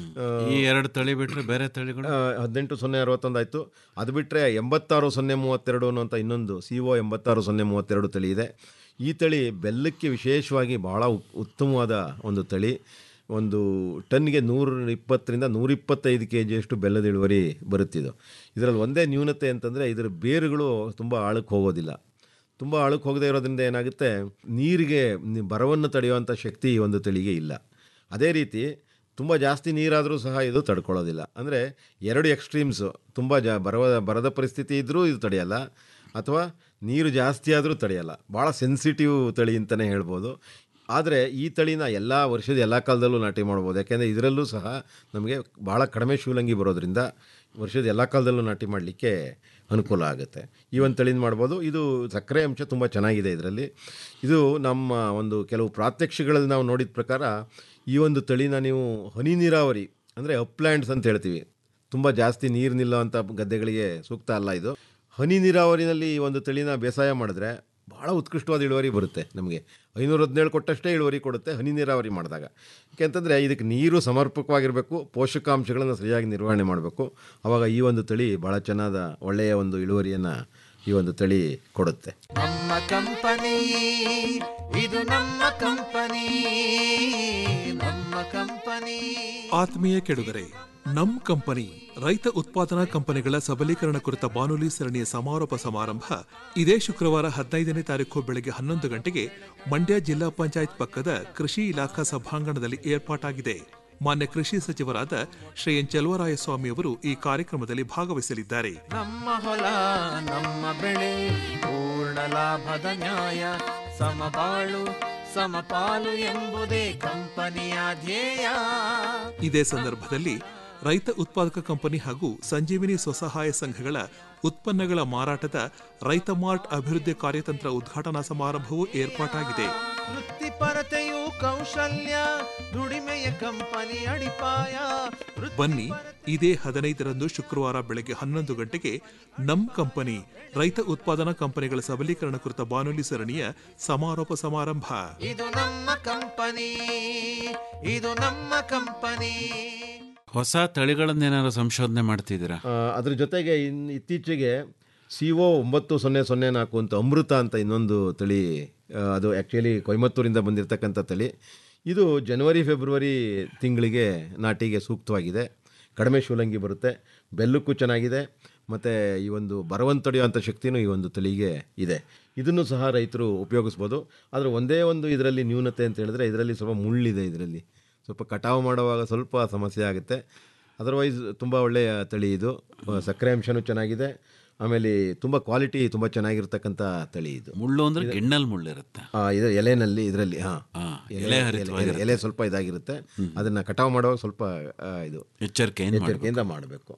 ಈ ಎರಡು ತಳಿ ಬಿಟ್ರೆ ಬೇರೆ ತಳಿಗಳು ಆ, ಹದಿನೆಂಟು ಸೊನ್ನೆ ಅರವತ್ತೊಂದು ಆಯಿತು ಅದು ಬಿಟ್ಟರೆ ಎಂಬತ್ತಾರು ಸೊನ್ನೆ ಮೂವತ್ತೆರಡು ಅನ್ನುವಂಥ ಇನ್ನೊಂದು ಸಿ ಒ ಎಂಬತ್ತಾರು ಸೊನ್ನೆ ಮೂವತ್ತೆರಡು ತಳಿ ಇದೆ ಈ ತಳಿ ಬೆಲ್ಲಕ್ಕೆ ವಿಶೇಷವಾಗಿ ಬಹಳ ಉತ್- ಉತ್ತಮವಾದ ಒಂದು ತಳಿ ಒಂದು ಟನ್ಗೆ ನೂರ ಇಪ್ಪತ್ತರಿಂದ ನೂರಿಪ್ಪತ್ತೈದು ಕೆ ಜಿಯಷ್ಟು ಬೆಲ್ಲದ ಇಳುವರಿ ಬರುತ್ತಿದ್ದು ಇದರಲ್ಲಿ ಒಂದೇ ನ್ಯೂನತೆ ಅಂತಂದರೆ ಇದರ ಬೇರುಗಳು ತುಂಬ ಆಳಕ್ಕೆ ಹೋಗೋದಿಲ್ಲ ತುಂಬ ಆಳಕ್ಕೆ ಹೋಗದೇ ಇರೋದ್ರಿಂದ ಏನಾಗುತ್ತೆ ನೀರಿಗೆ ನಿ- ಬರವನ್ನು ತಡೆಯುವಂಥ ಶಕ್ತಿ ಈ ಒಂದು ತಳಿಗೆ ಇಲ್ಲ ಅದೇ ರೀತಿ ತುಂಬ ಜಾಸ್ತಿ ನೀರಾದರೂ ಸಹ ಇದು ತಡ್ಕೊಳ್ಳೋದಿಲ್ಲ ಅಂದರೆ ಎರಡು ಎಕ್ಸ್ಟ್ರೀಮ್ಸು ತುಂಬ ಜ ಬರವ ಬರದ ಪರಿಸ್ಥಿತಿ ಇದ್ದರೂ ಇದು ತಡೆಯಲ್ಲ ಅಥವಾ ನೀರು ಜಾಸ್ತಿ ಆದರೂ ತಡೆಯಲ್ಲ ಭಾಳ ಸೆನ್ಸಿಟಿವ್ ತಳಿ ಅಂತಲೇ ಹೇಳ್ಬೋದು ಆದರೆ ಈ ತಳಿನ ಎಲ್ಲ ವರ್ಷದ ಎಲ್ಲ ಕಾಲದಲ್ಲೂ ನಾಟಿ ಮಾಡ್ಬೋದು ಯಾಕೆಂದರೆ ಇದರಲ್ಲೂ ಸಹ ನಮಗೆ ಭಾಳ ಕಡಿಮೆ ಶೂಲಂಗಿ ಬರೋದ್ರಿಂದ ವರ್ಷದ ಎಲ್ಲ ಕಾಲದಲ್ಲೂ ನಾಟಿ ಮಾಡಲಿಕ್ಕೆ ಅನುಕೂಲ ಆಗುತ್ತೆ ಈ ಒಂದು ತಳಿನ ಮಾಡ್ಬೋದು ಇದು ಸಕ್ಕರೆ ಅಂಶ ತುಂಬ ಚೆನ್ನಾಗಿದೆ ಇದರಲ್ಲಿ ಇದು ನಮ್ಮ ಒಂದು ಕೆಲವು ಪ್ರಾತ್ಯಕ್ಷಿಗಳಲ್ಲಿ ನಾವು ನೋಡಿದ ಪ್ರಕಾರ ಈ ಒಂದು ತಳಿನ ನೀವು ಹನಿ ನೀರಾವರಿ ಅಂದರೆ ಅಪ್ಲ್ಯಾಂಡ್ಸ್ ಅಂತ ಹೇಳ್ತೀವಿ ತುಂಬ ಜಾಸ್ತಿ ನೀರು ನಿಲ್ಲುವಂಥ ಗದ್ದೆಗಳಿಗೆ ಸೂಕ್ತ ಅಲ್ಲ ಇದು ಹನಿ ನೀರಾವರಿನಲ್ಲಿ ಈ ಒಂದು ತಳಿನ ಬೇಸಾಯ ಮಾಡಿದ್ರೆ ಭಾಳ ಉತ್ಕೃಷ್ಟವಾದ ಇಳುವರಿ ಬರುತ್ತೆ ನಮಗೆ ಐನೂರ ಹದಿನೇಳು ಕೊಟ್ಟಷ್ಟೇ ಇಳುವರಿ ಕೊಡುತ್ತೆ ಹನಿ ನೀರಾವರಿ ಮಾಡಿದಾಗ ಯಾಕೆಂತಂದರೆ ಇದಕ್ಕೆ ನೀರು ಸಮರ್ಪಕವಾಗಿರಬೇಕು ಪೋಷಕಾಂಶಗಳನ್ನು ಸರಿಯಾಗಿ ನಿರ್ವಹಣೆ ಮಾಡಬೇಕು ಆವಾಗ ಈ ಒಂದು ತಳಿ ಭಾಳ ಚೆನ್ನಾದ ಒಳ್ಳೆಯ ಒಂದು ಇಳುವರಿಯನ್ನು ಈ ಒಂದು ತಳಿ ಕೊಡುತ್ತೆ ನಮ್ಮ ಕಂಪನಿ ಇದು ನಮ್ಮ ಕಂಪನಿ ನಮ್ಮ ಕಂಪನಿ ಆತ್ಮೀಯ ಕೆಡುಗರೆ ನಮ್ ಕಂಪನಿ ರೈತ ಉತ್ಪಾದನಾ ಕಂಪನಿಗಳ ಸಬಲೀಕರಣ ಕುರಿತ ಬಾನುಲಿ ಸರಣಿಯ ಸಮಾರೋಪ ಸಮಾರಂಭ ಇದೇ ಶುಕ್ರವಾರ ಹದಿನೈದನೇ ತಾರೀಕು ಬೆಳಗ್ಗೆ ಹನ್ನೊಂದು ಗಂಟೆಗೆ ಮಂಡ್ಯ ಜಿಲ್ಲಾ ಪಂಚಾಯತ್ ಪಕ್ಕದ ಕೃಷಿ ಇಲಾಖಾ ಸಭಾಂಗಣದಲ್ಲಿ ಏರ್ಪಾಟಾಗಿದೆ ಮಾನ್ಯ ಕೃಷಿ ಸಚಿವರಾದ ಶ್ರೀ ಎನ್ ಚಲುವರಾಯಸ್ವಾಮಿ ಅವರು ಈ ಕಾರ್ಯಕ್ರಮದಲ್ಲಿ ಭಾಗವಹಿಸಲಿದ್ದಾರೆ ನಮ್ಮ ಹೊಲ ನಮ್ಮ ಬೆಳೆ ಪೂರ್ಣ ಲಾಭದ ನ್ಯಾಯ ಸಮಬಾಳು ಸಮಪಾಲು ಎಂಬುದೇ ಕಂಪನಿಯ ಧ್ಯೇಯ ಇದೇ ಸಂದರ್ಭದಲ್ಲಿ ರೈತ ಉತ್ಪಾದಕ ಕಂಪನಿ ಹಾಗೂ ಸಂಜೀವಿನಿ ಸ್ವಸಹಾಯ ಸಂಘಗಳ ಉತ್ಪನ್ನಗಳ ಮಾರಾಟದ ರೈತ ಮಾರ್ಟ್ ಅಭಿವೃದ್ಧಿ ಕಾರ್ಯತಂತ್ರ ಉದ್ಘಾಟನಾ ಸಮಾರಂಭವೂ ಏರ್ಪಾಟಾಗಿದೆ ವೃತ್ತಿಪರತೆಯು ಕೌಶಲ್ಯ ದುಡಿಮೆಯ ಕಂಪನಿ ಅಡಿಪಾಯ ಬನ್ನಿ ಇದೇ ಹದಿನೈದರಂದು ಶುಕ್ರವಾರ ಬೆಳಗ್ಗೆ ಹನ್ನೊಂದು ಗಂಟೆಗೆ ನಮ್ ಕಂಪನಿ ರೈತ ಉತ್ಪಾದನಾ ಕಂಪನಿಗಳ ಸಬಲೀಕರಣ ಕುರಿತ ಬಾನುಲಿ ಸರಣಿಯ ಸಮಾರೋಪ ಸಮಾರಂಭ ಇದು ನಮ್ಮ ಕಂಪನಿ ಇದು ನಮ್ಮ ಕಂಪನಿ ಹೊಸ ತಳಿಗಳನ್ನೇನಾದ್ರು ಸಂಶೋಧನೆ ಮಾಡ್ತಿದ್ದೀರಾ ಆ, ಅದ್ರ ಜೊತೆಗೆ ಇನ್ ಇತ್ತೀಚೆಗೆ ಸಿ ಒ ಒಂಬತ್ತು ಸೊನ್ನೆ ಸೊನ್ನೆ ನಾಲ್ಕು ಅಂತ ಅಮೃತ ಅಂತ ಇನ್ನೊಂದು ತಳಿ ಆ, ಅದು ಆ್ಯಕ್ಚುಲಿ ಕೊಯಮತ್ತೂರಿಂದ ಬಂದಿರತಕ್ಕಂಥ ತಳಿ ಇದು ಜನವರಿ ಫೆಬ್ರವರಿ ತಿಂಗಳಿಗೆ ನಾಟಿಗೆ ಸೂಕ್ತವಾಗಿದೆ ಕಡಿಮೆ ಶೂಲಂಗಿ ಬರುತ್ತೆ ಬೆಲ್ಲಕ್ಕೂ ಚೆನ್ನಾಗಿದೆ ಮತ್ತು ಈ ಒಂದು ಬರವನ್ನು ತಡೆಯುವಂಥ ಶಕ್ತಿನೂ ಈ ಒಂದು ತಳಿಗೆ ಇದೆ ಇದನ್ನು ಸಹ ರೈತರು ಉಪಯೋಗಿಸ್ಬೋದು ಆದರೆ ಒಂದೇ ಒಂದು ಇದರಲ್ಲಿ ನ್ಯೂನತೆ ಅಂತ ಹೇಳಿದ್ರೆ ಇದರಲ್ಲಿ ಸ್ವಲ್ಪ ಮುಳ್ಳಿದೆ ಇದರಲ್ಲಿ ಸ್ವಲ್ಪ ಕಟಾವು ಮಾಡುವಾಗ ಸ್ವಲ್ಪ ಸಮಸ್ಯೆ ಆಗುತ್ತೆ ಅದರ್ವೈಸ್ ತುಂಬ ಒಳ್ಳೆಯ ತಳಿ ಇದು ಆ, ಸಕ್ಕರೆ ಅಂಶನೂ ಚೆನ್ನಾಗಿದೆ ಆಮೇಲೆ ತುಂಬ ಕ್ವಾಲಿಟಿ ತುಂಬ ಚೆನ್ನಾಗಿರ್ತಕ್ಕಂಥ ತಳಿ ಇದು ಮುಳ್ಳು ಅಂದ್ರೆ ಗಿಣ್ಣಲ್ ಮುಳ್ಳಿರುತ್ತೆ ಆ, ಇದು ಎಲೆನಲ್ಲಿ ಇದರಲ್ಲಿ ಹಾಂ ಆ, ಎಲೆ ಹರಿತವಾಗಿರುತ್ತೆ. ಎಲೆ ಸ್ವಲ್ಪ ಇದಾಗಿರುತ್ತೆ ಅದನ್ನು ಕಟಾವು ಮಾಡುವಾಗ ಸ್ವಲ್ಪ ಆ, ಇದು ಎಚ್ಚರಿಕೆಯಿಂದ ಎಚ್ಚರಿಕೆಯಿಂದ ಮಾಡಬೇಕು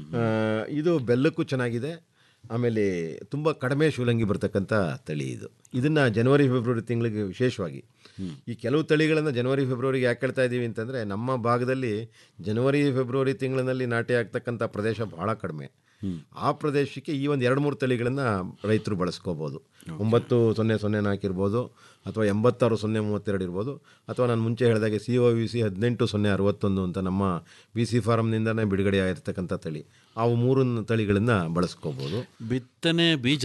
ಇದು ಬೆಲ್ಲಕ್ಕೂ ಚೆನ್ನಾಗಿದೆ ಆಮೇಲೆ ತುಂಬ ಕಡಿಮೆ ಶೂಲಂಗಿ ಬರ್ತಕ್ಕಂಥ ತಳಿ ಇದು ಇದನ್ನು ಜನವರಿ ಫೆಬ್ರವರಿ ತಿಂಗಳಿಗೆ ವಿಶೇಷವಾಗಿ ಈ ಕೆಲವು ತಳಿಗಳನ್ನು ಜನವರಿ ಫೆಬ್ರವರಿಗೆ ಯಾಕೆ ಹೇಳ್ತಾ ಇದ್ದೀವಿ ಅಂತಂದರೆ ನಮ್ಮ ಭಾಗದಲ್ಲಿ ಜನವರಿ ಫೆಬ್ರವರಿ ತಿಂಗಳಿನಲ್ಲಿ ನಾಟಿ ಆಗ್ತಕ್ಕಂಥ ಪ್ರದೇಶ ಬಹಳ ಕಡಿಮೆ ಆ ಪ್ರದೇಶಕ್ಕೆ ಈ ಒಂದು ಎರಡು ಮೂರು ತಳಿಗಳನ್ನು ರೈತರು ಬಳಸ್ಕೋಬೋದು ಒಂಬತ್ತು ಸೊನ್ನೆ ಸೊನ್ನೆ ನಾಲ್ಕು ಇರ್ಬೋದು ಅಥವಾ ಎಂಬತ್ತಾರು ಸೊನ್ನೆ ಮೂವತ್ತೆರಡು ಇರ್ಬೋದು ಅಥವಾ ನಾನು ಮುಂಚೆ ಹೇಳಿದಾಗೆ ಸಿ ಒ ವಿ ಸಿ ಹದಿನೆಂಟು ಸೊನ್ನೆ ಅರವತ್ತೊಂದು ಅಂತ ನಮ್ಮ ವಿ ಸಿ ಫಾರಮ್ನಿಂದನೇ ಬಿಡುಗಡೆ ಆಗಿರ್ತಕ್ಕಂಥ ತಳಿ ಅವು ಮೂರು ತಳಿಗಳನ್ನು ಬಳಸ್ಕೋಬೋದು ಬಿತ್ತನೆ ಬೀಜ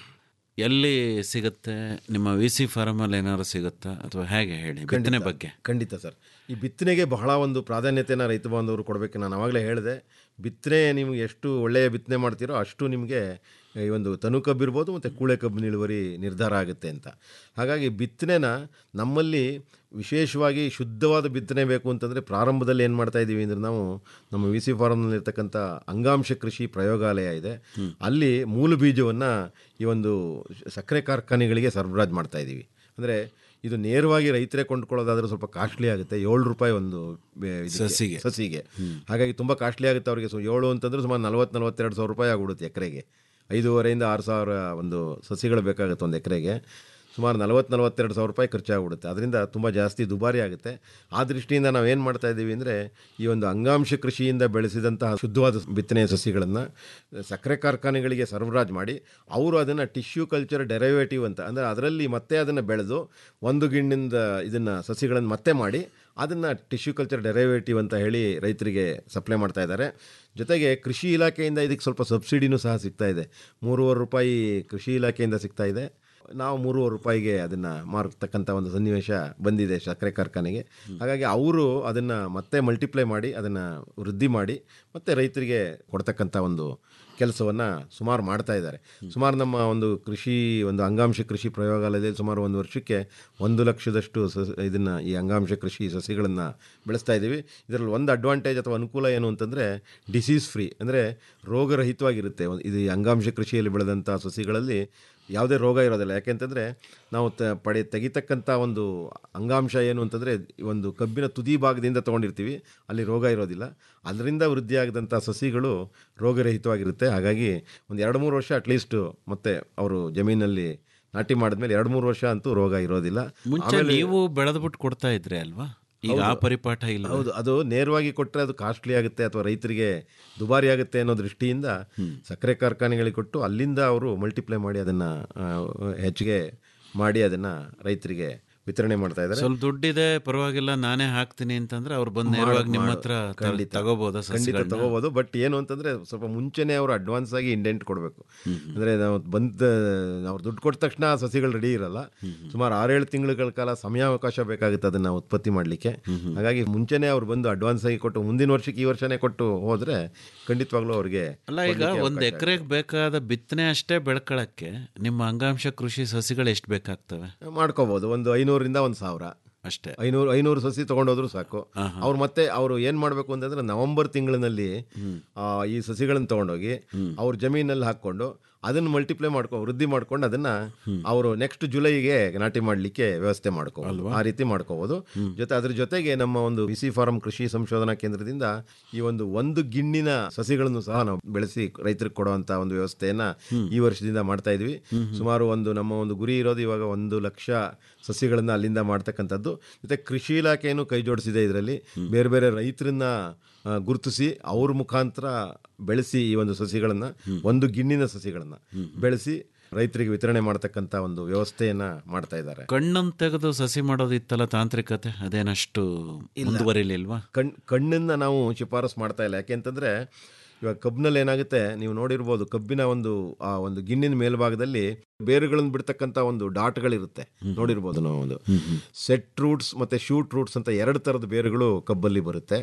ಎಲ್ಲಿ ಸಿಗುತ್ತೆ ನಿಮ್ಮ ವಿ ಸಿ ಫಾರಮಲ್ಲಿ ಏನಾದ್ರು ಸಿಗುತ್ತಾ ಅಥವಾ ಹೇಗೆ ಹೇಳಿ ಬಿತ್ತನೆ ಬಗ್ಗೆ ಖಂಡಿತ ಸರ್ ಈ ಬಿತ್ತನೆಗೆ ಬಹಳ ಒಂದು ಪ್ರಾಧಾನ್ಯತೆನ ರೈತ ಬಾಂಧವರು ಕೊಡಬೇಕು ನಾನು ಆವಾಗಲೇ ಹೇಳಿದೆ ಬಿತ್ತನೆ ನಿಮ್ಗೆ ಎಷ್ಟು ಒಳ್ಳೆಯ ಬಿತ್ತನೆ ಮಾಡ್ತೀರೋ ಅಷ್ಟು ನಿಮಗೆ ಈ ಒಂದು ತನು ಕಬ್ಬು ಇರ್ಬೋದು ಮತ್ತು ಕೂಳೆ ಕಬ್ಬಿನ ಇಳುವರಿ ನಿರ್ಧಾರ ಆಗುತ್ತೆ ಅಂತ ಹಾಗಾಗಿ ಬಿತ್ತನೆನ ನಮ್ಮಲ್ಲಿ ವಿಶೇಷವಾಗಿ ಶುದ್ಧವಾದ ಬಿತ್ತನೆ ಬೇಕು ಅಂತಂದರೆ ಪ್ರಾರಂಭದಲ್ಲಿ ಏನು ಮಾಡ್ತಾ ಇದ್ದೀವಿ ಅಂದರೆ ನಾವು ನಮ್ಮ ವಿ ಸಿ ಫಾರಮ್ನಲ್ಲಿರ್ತಕ್ಕಂಥ ಅಂಗಾಂಶ ಕೃಷಿ ಪ್ರಯೋಗಾಲಯ ಇದೆ ಅಲ್ಲಿ ಮೂಲ ಬೀಜವನ್ನು ಈ ಒಂದು ಸಕ್ಕರೆ ಕಾರ್ಖಾನೆಗಳಿಗೆ ಸರಬರಾಜು ಮಾಡ್ತಾ ಇದ್ದೀವಿ ಅಂದರೆ ಇದು ನೇರವಾಗಿ ರೈತರೇ ಕೊಂಡ್ಕೊಳ್ಳೋದಾದ್ರೆ ಸ್ವಲ್ಪ ಕಾಸ್ಟ್ಲಿ ಆಗುತ್ತೆ ಏಳು ರೂಪಾಯಿ ಒಂದು ಬೆ- ಇದಕ್ಕೆ, ಸಸಿಗೆ. ಸಸಿಗೆ ಹಾಗಾಗಿ ತುಂಬ ಕಾಸ್ಟ್ಲಿ ಆಗುತ್ತೆ ಅವರಿಗೆ ಸೊ ಏಳು ಅಂತಂದ್ರೆ ಸುಮಾರು ನಲ್ವತ್ತು ನಲ್ವತ್ತೆರಡು ಸಾವಿರ ರೂಪಾಯಿ ಆಗ್ಬಿಡುತ್ತೆ ಎಕರೆಗೆ ಐದೂವರೆಯಿಂದ ಆರು ಸಾವಿರ ಒಂದು ಸಸಿಗಳು ಬೇಕಾಗುತ್ತೆ ಒಂದು ಎಕರೆಗೆ ಸುಮಾರು ನಲ್ವತ್ತು ನಲ್ವತ್ತೆರಡು ಸಾವಿರ ರೂಪಾಯಿ ಖರ್ಚಾಗ್ಬಿಡುತ್ತೆ ಅದರಿಂದ ತುಂಬ ಜಾಸ್ತಿ ದುಬಾರಿ ಆಗುತ್ತೆ ಆ ದೃಷ್ಟಿಯಿಂದ ನಾವು ಏನು ಮಾಡ್ತಾ ಇದ್ದೀವಿ ಅಂದರೆ ಈ ಒಂದು ಅಂಗಾಂಶ ಕೃಷಿಯಿಂದ ಬೆಳೆಸಿದಂತಹ ಶುದ್ಧವಾದ ಬಿತ್ತನೆಯ ಸಸಿಗಳನ್ನು ಸಕ್ಕರೆ ಕಾರ್ಖಾನೆಗಳಿಗೆ ಸರಬರಾಜು ಮಾಡಿ ಅವರು ಅದನ್ನು ಟಿಶ್ಯೂ ಕಲ್ಚರ್ ಡೆರೈವೇಟಿವ್ ಅಂತ ಅಂದರೆ ಅದರಲ್ಲಿ ಮತ್ತೆ ಅದನ್ನು ಬೆಳೆದು ಒಂದು ಗಿಣ್ಣಿಂದ ಇದನ್ನು ಸಸಿಗಳನ್ನು ಮತ್ತೆ ಮಾಡಿ ಅದನ್ನು ಟಿಶ್ಯೂ ಕಲ್ಚರ್ ಡೆರೈವೇಟಿವ್ ಅಂತ ಹೇಳಿ ರೈತರಿಗೆ ಸಪ್ಲೈ ಮಾಡ್ತಾ ಇದ್ದಾರೆ ಜೊತೆಗೆ ಕೃಷಿ ಇಲಾಖೆಯಿಂದ ಇದಕ್ಕೆ ಸ್ವಲ್ಪ ಸಬ್ಸಿಡಿನೂ ಸಹ ಸಿಗ್ತಾ ಇದೆ ಮೂರುವರೆ ರೂಪಾಯಿ ಕೃಷಿ ಇಲಾಖೆಯಿಂದ ಸಿಗ್ತಾ ಇದೆ ನಾವು ಮೂರುವರೆ ರೂಪಾಯಿಗೆ ಅದನ್ನು ಮಾರ್ತಕ್ಕಂಥ ಒಂದು ಸನ್ನಿವೇಶ ಬಂದಿದೆ ಸಕ್ಕರೆ ಕಾರ್ಖಾನೆಗೆ ಹಾಗಾಗಿ ಅವರು ಅದನ್ನು ಮತ್ತೆ ಮಲ್ಟಿಪ್ಲೈ ಮಾಡಿ ಅದನ್ನು ವೃದ್ಧಿ ಮಾಡಿ ಮತ್ತು ರೈತರಿಗೆ ಕೊಡ್ತಕ್ಕಂಥ ಒಂದು ಕೆಲಸವನ್ನು ಸುಮಾರು ಮಾಡ್ತಾ ಇದ್ದಾರೆ ಸುಮಾರು ನಮ್ಮ ಒಂದು ಕೃಷಿ ಒಂದು ಅಂಗಾಂಶ ಕೃಷಿ ಪ್ರಯೋಗಾಲಯದಲ್ಲಿ ಸುಮಾರು ಒಂದು ವರ್ಷಕ್ಕೆ ಒಂದು ಲಕ್ಷದಷ್ಟು ಸ ಇದನ್ನು ಈ ಅಂಗಾಂಶ ಕೃಷಿ ಸಸಿಗಳನ್ನು ಬೆಳೆಸ್ತಾ ಇದ್ದೀವಿ ಇದರಲ್ಲಿ ಒಂದು ಅಡ್ವಾಂಟೇಜ್ ಅಥವಾ ಅನುಕೂಲ ಏನು ಅಂತಂದರೆ ಡಿಸೀಸ್ ಫ್ರೀ ಅಂದರೆ ರೋಗರಹಿತವಾಗಿರುತ್ತೆ ಒಂದು- ಇದು ಈ ಅಂಗಾಂಶ ಕೃಷಿಯಲ್ಲಿ ಬೆಳೆದಂಥ ಸಸಿಗಳಲ್ಲಿ ಯಾವುದೇ ರೋಗ ಇರೋದಿಲ್ಲ ಯಾಕೆಂತಂದರೆ ನಾವು ತ ಪಡೆ ತೆಗಿತಕ್ಕಂಥ ಒಂದು ಅಂಗಾಂಶ ಏನು ಅಂತಂದರೆ ಒಂದು ಕಬ್ಬಿನ ತುದಿ ಭಾಗದಿಂದ ತೊಗೊಂಡಿರ್ತೀವಿ ಅಲ್ಲಿ ರೋಗ ಇರೋದಿಲ್ಲ ಅದರಿಂದ ವೃದ್ಧಿಯಾಗದಂಥ ಸಸಿಗಳು ರೋಗರಹಿತವಾಗಿರುತ್ತೆ ಹಾಗಾಗಿ ಒಂದು ಎರಡು ಮೂರು ವರ್ಷ ಅಟ್ಲೀಸ್ಟು ಮತ್ತೆ ಅವರು ಜಮೀನಲ್ಲಿ ನಾಟಿ ಮಾಡಿದ್ಮೇಲೆ ಎರಡು ಮೂರು ವರ್ಷ ಅಂತೂ ರೋಗ ಇರೋದಿಲ್ಲ ಮುಂಚೆ ನೀವು ಬೆಳೆದ್ಬಿಟ್ಟು ಕೊಡ್ತಾ ಇದ್ರಿ ಅಲ್ವಾ ಈಗ ಆ ಪರಿಪಾಠ ಇಲ್ಲ ಹೌದು ಅದು ನೇರವಾಗಿ ಕೊಟ್ಟರೆ ಅದು ಕಾಸ್ಟ್ಲಿ ಆಗುತ್ತೆ ಅಥವಾ ರೈತರಿಗೆ ದುಬಾರಿ ಆಗುತ್ತೆ ಅನ್ನೋ ದೃಷ್ಟಿಯಿಂದ ಸಕ್ಕರೆ ಕಾರ್ಖಾನೆಗಳಿಗೆ ಕೊಟ್ಟು ಅಲ್ಲಿಂದ ಅವರು ಮಲ್ಟಿಪ್ಲೈ ಮಾಡಿ ಅದನ್ನು ಹೆಚ್ಚಿಗೆ ಮಾಡಿ ಅದನ್ನು ರೈತರಿಗೆ ವಿತರಣೆ ಮಾಡ್ತಾ ಇದ್ದಾರೆ ಸ್ವಲ್ಪ ದುಡ್ಡಿದೆ ಪರವಾಗಿಲ್ಲ ನಾನೇ ಹಾಕ್ತೀನಿ ಅಂತಂದ್ರೆ ಅವ್ರು ಬಂದು ನೇರವಾಗಿ ನಿಮ್ಮ ಹತ್ರ ತ- ಖಂಡಿತ. ತಗೋಬೋದಾ ಖಂಡಿತ ಸಸಿಗಳನ್ನ? ತಗೋಬೋದು ಬಟ್ ಏನು ಅಂತಂದ್ರೆ ಸ್ವಲ್ಪ ಮುಂಚೆನೇ ಅವರು ಅಡ್ವಾನ್ಸ್ ಆಗಿ ಇಂಡೆಂಟ್ ಕೊಡಬೇಕು ಅಂದ್ರೆ ನಾವು ಬಂದ ಅವ್ರು ದುಡ್ಡು ಕೊಟ್ಟ ತಕ್ಷಣ ಆ ಸಸಿಗಳು ರೆಡಿ ಇರಲ್ಲ ಸುಮಾರು ಆರೇಳು ತಿಂಗಳ ಕಾಲ ಸಮಯಾವಕಾಶ ಬೇಕಾಗುತ್ತೆ ಅದನ್ನ ಉತ್ಪತ್ತಿ ಮಾಡಲಿಕ್ಕೆ ಹಾಗಾಗಿ ಮುಂಚೆನೇ ಅವ್ರು ಬಂದು ಅಡ್ವಾನ್ಸ್ ಆಗಿ ಕೊಟ್ಟು ಮುಂದಿನ ವರ್ಷಕ್ಕೆ ಈ ವರ್ಷನೇ ಕೊಟ್ಟು ಹೋದ್ರೆ ಖಂಡಿತವಾಗ್ಲೂ ಅವ್ರಿಗೆ ಅಲ್ಲ ಈಗ ಕೊಡ್ಲಿಕ್ಕೆ ಒಂದ್ ಅವಕಾಶ ಎಕರೆಗೆ ಬೇಕಾದ ಬಿತ್ತನೆ ಅಷ್ಟೇ ಬೆಳ್ಕೊಳಕ್ಕೆ ನಿಮ್ಮ ಅಂಗಾಂಶ ಕೃಷಿ ಸಸಿಗಳು ಎಷ್ಟು ಬೇಕಾಗ್ತವೆ ಮಾಡ್ಕೋಬಹುದು ಒಂದು ಐನೂರಿಂದ ಒಂದು ಸಾವಿರ ಅಷ್ಟೇ ಐನೂರು ಐನೂರು ಸಸಿ ತಗೊಂಡೋದ್ರು ಸಾಕು ಅವ್ರು ಮತ್ತೆ ಅವರು ಏನು ಮಾಡಬೇಕು ಅಂತಂದ್ರೆ ನವೆಂಬರ್ ತಿಂಗಳಿನಲ್ಲಿ ಆ, ಈ ಸಸಿಗಳನ್ನು ತಗೊಂಡೋಗಿ ಅವ್ರ ಜಮೀನಲ್ಲಿ ಹಾಕ್ಕೊಂಡು ಅದನ್ನು ಮಲ್ಟಿಪ್ಲೈ ಮಾಡ್ಕೊ ವೃದ್ಧಿ ಮಾಡ್ಕೊಂಡು ಅದನ್ನ ಅವರು ನೆಕ್ಸ್ಟ್ ಜುಲೈಗೆ ನಾಟಿ ಮಾಡಲಿಕ್ಕೆ ವ್ಯವಸ್ಥೆ ಮಾಡ್ಕೋಬಹುದು ಆ ರೀತಿ ಮಾಡ್ಕೋಬಹುದು ಜೊತೆ ಅದ್ರ ಜೊತೆಗೆ ನಮ್ಮ ಒಂದು ಬಿಸಿ ಫಾರಂ ಕೃಷಿ ಸಂಶೋಧನಾ ಕೇಂದ್ರದಿಂದ ಈ ಒಂದು ಒಂದು ಗಿಣ್ಣಿನ ಸಸಿಗಳನ್ನು ಸಹ ನಾವು ಬೆಳೆಸಿ ರೈತರಿಗೆ ಕೊಡುವಂತ ಒಂದು ವ್ಯವಸ್ಥೆಯನ್ನ ಈ ವರ್ಷದಿಂದ ಮಾಡ್ತಾ ಇದ್ವಿ ಸುಮಾರು ಒಂದು ನಮ್ಮ ಒಂದು ಗುರಿ ಇರೋದು ಇವಾಗ ಒಂದು ಲಕ್ಷ ಸಸಿಗಳನ್ನ ಅಲ್ಲಿಂದ ಮಾಡ್ತಕ್ಕಂಥದ್ದು ಜೊತೆ ಕೃಷಿ ಇಲಾಖೆಯನ್ನು ಕೈ ಜೋಡಿಸಿದೆ ಇದರಲ್ಲಿ ಬೇರೆ ಬೇರೆ ರೈತರನ್ನ ಆ, ಗುರುತಿಸಿ ಅವ್ರ ಮುಖಾಂತರ ಬೆಳೆಸಿ ಈ ಒಂದು ಸಸಿಗಳನ್ನ ಒಂದು ಗಿಣ್ಣಿನ ಸಸಿಗಳನ್ನ ಬೆಳೆಸಿ ರೈತರಿಗೆ ವಿತರಣೆ ಮಾಡ್ತಕ್ಕಂಥ ಒಂದು ವ್ಯವಸ್ಥೆಯನ್ನ ಮಾಡ್ತಾ ಇದ್ದಾರೆ ಕಣ್ಣನ್ನು ತೆಗೆದು ಸಸಿ ಮಾಡೋದಿತ್ತಲ್ಲ ತಾಂತ್ರಿಕತೆ ಅದೇನಷ್ಟು ಮುಂದುವರಿಲಿಲ್ವಾ ಕಣ್ ಕಣ್ಣನ್ನ ನಾವು ಶಿಫಾರಸ್ ಮಾಡ್ತಾ ಇಲ್ಲ ಯಾಕೆಂತಂದ್ರೆ ಇವಾಗ ಕಬ್ಬಿನಲ್ಲಿ ಏನಾಗುತ್ತೆ ನೀವು ನೋಡಿರ್ಬೋದು ಕಬ್ಬಿನ ಒಂದು ಆ ಒಂದು ಗಿಣ್ಣಿನ ಮೇಲ್ಭಾಗದಲ್ಲಿ ಬೇರುಗಳನ್ನು ಬಿಡ್ತಕ್ಕಂಥ ಒಂದು ಡಾಟ್ಗಳಿರುತ್ತೆ ನೋಡಿರ್ಬೋದು ನಾವು ಒಂದು ಸೆಟ್ ರೂಟ್ಸ್ ಮತ್ತೆ ಶೂಟ್ ರೂಟ್ಸ್ ಅಂತ ಎರಡು ಥರದ ಬೇರುಗಳು ಕಬ್ಬಲ್ಲಿ ಬರುತ್ತೆ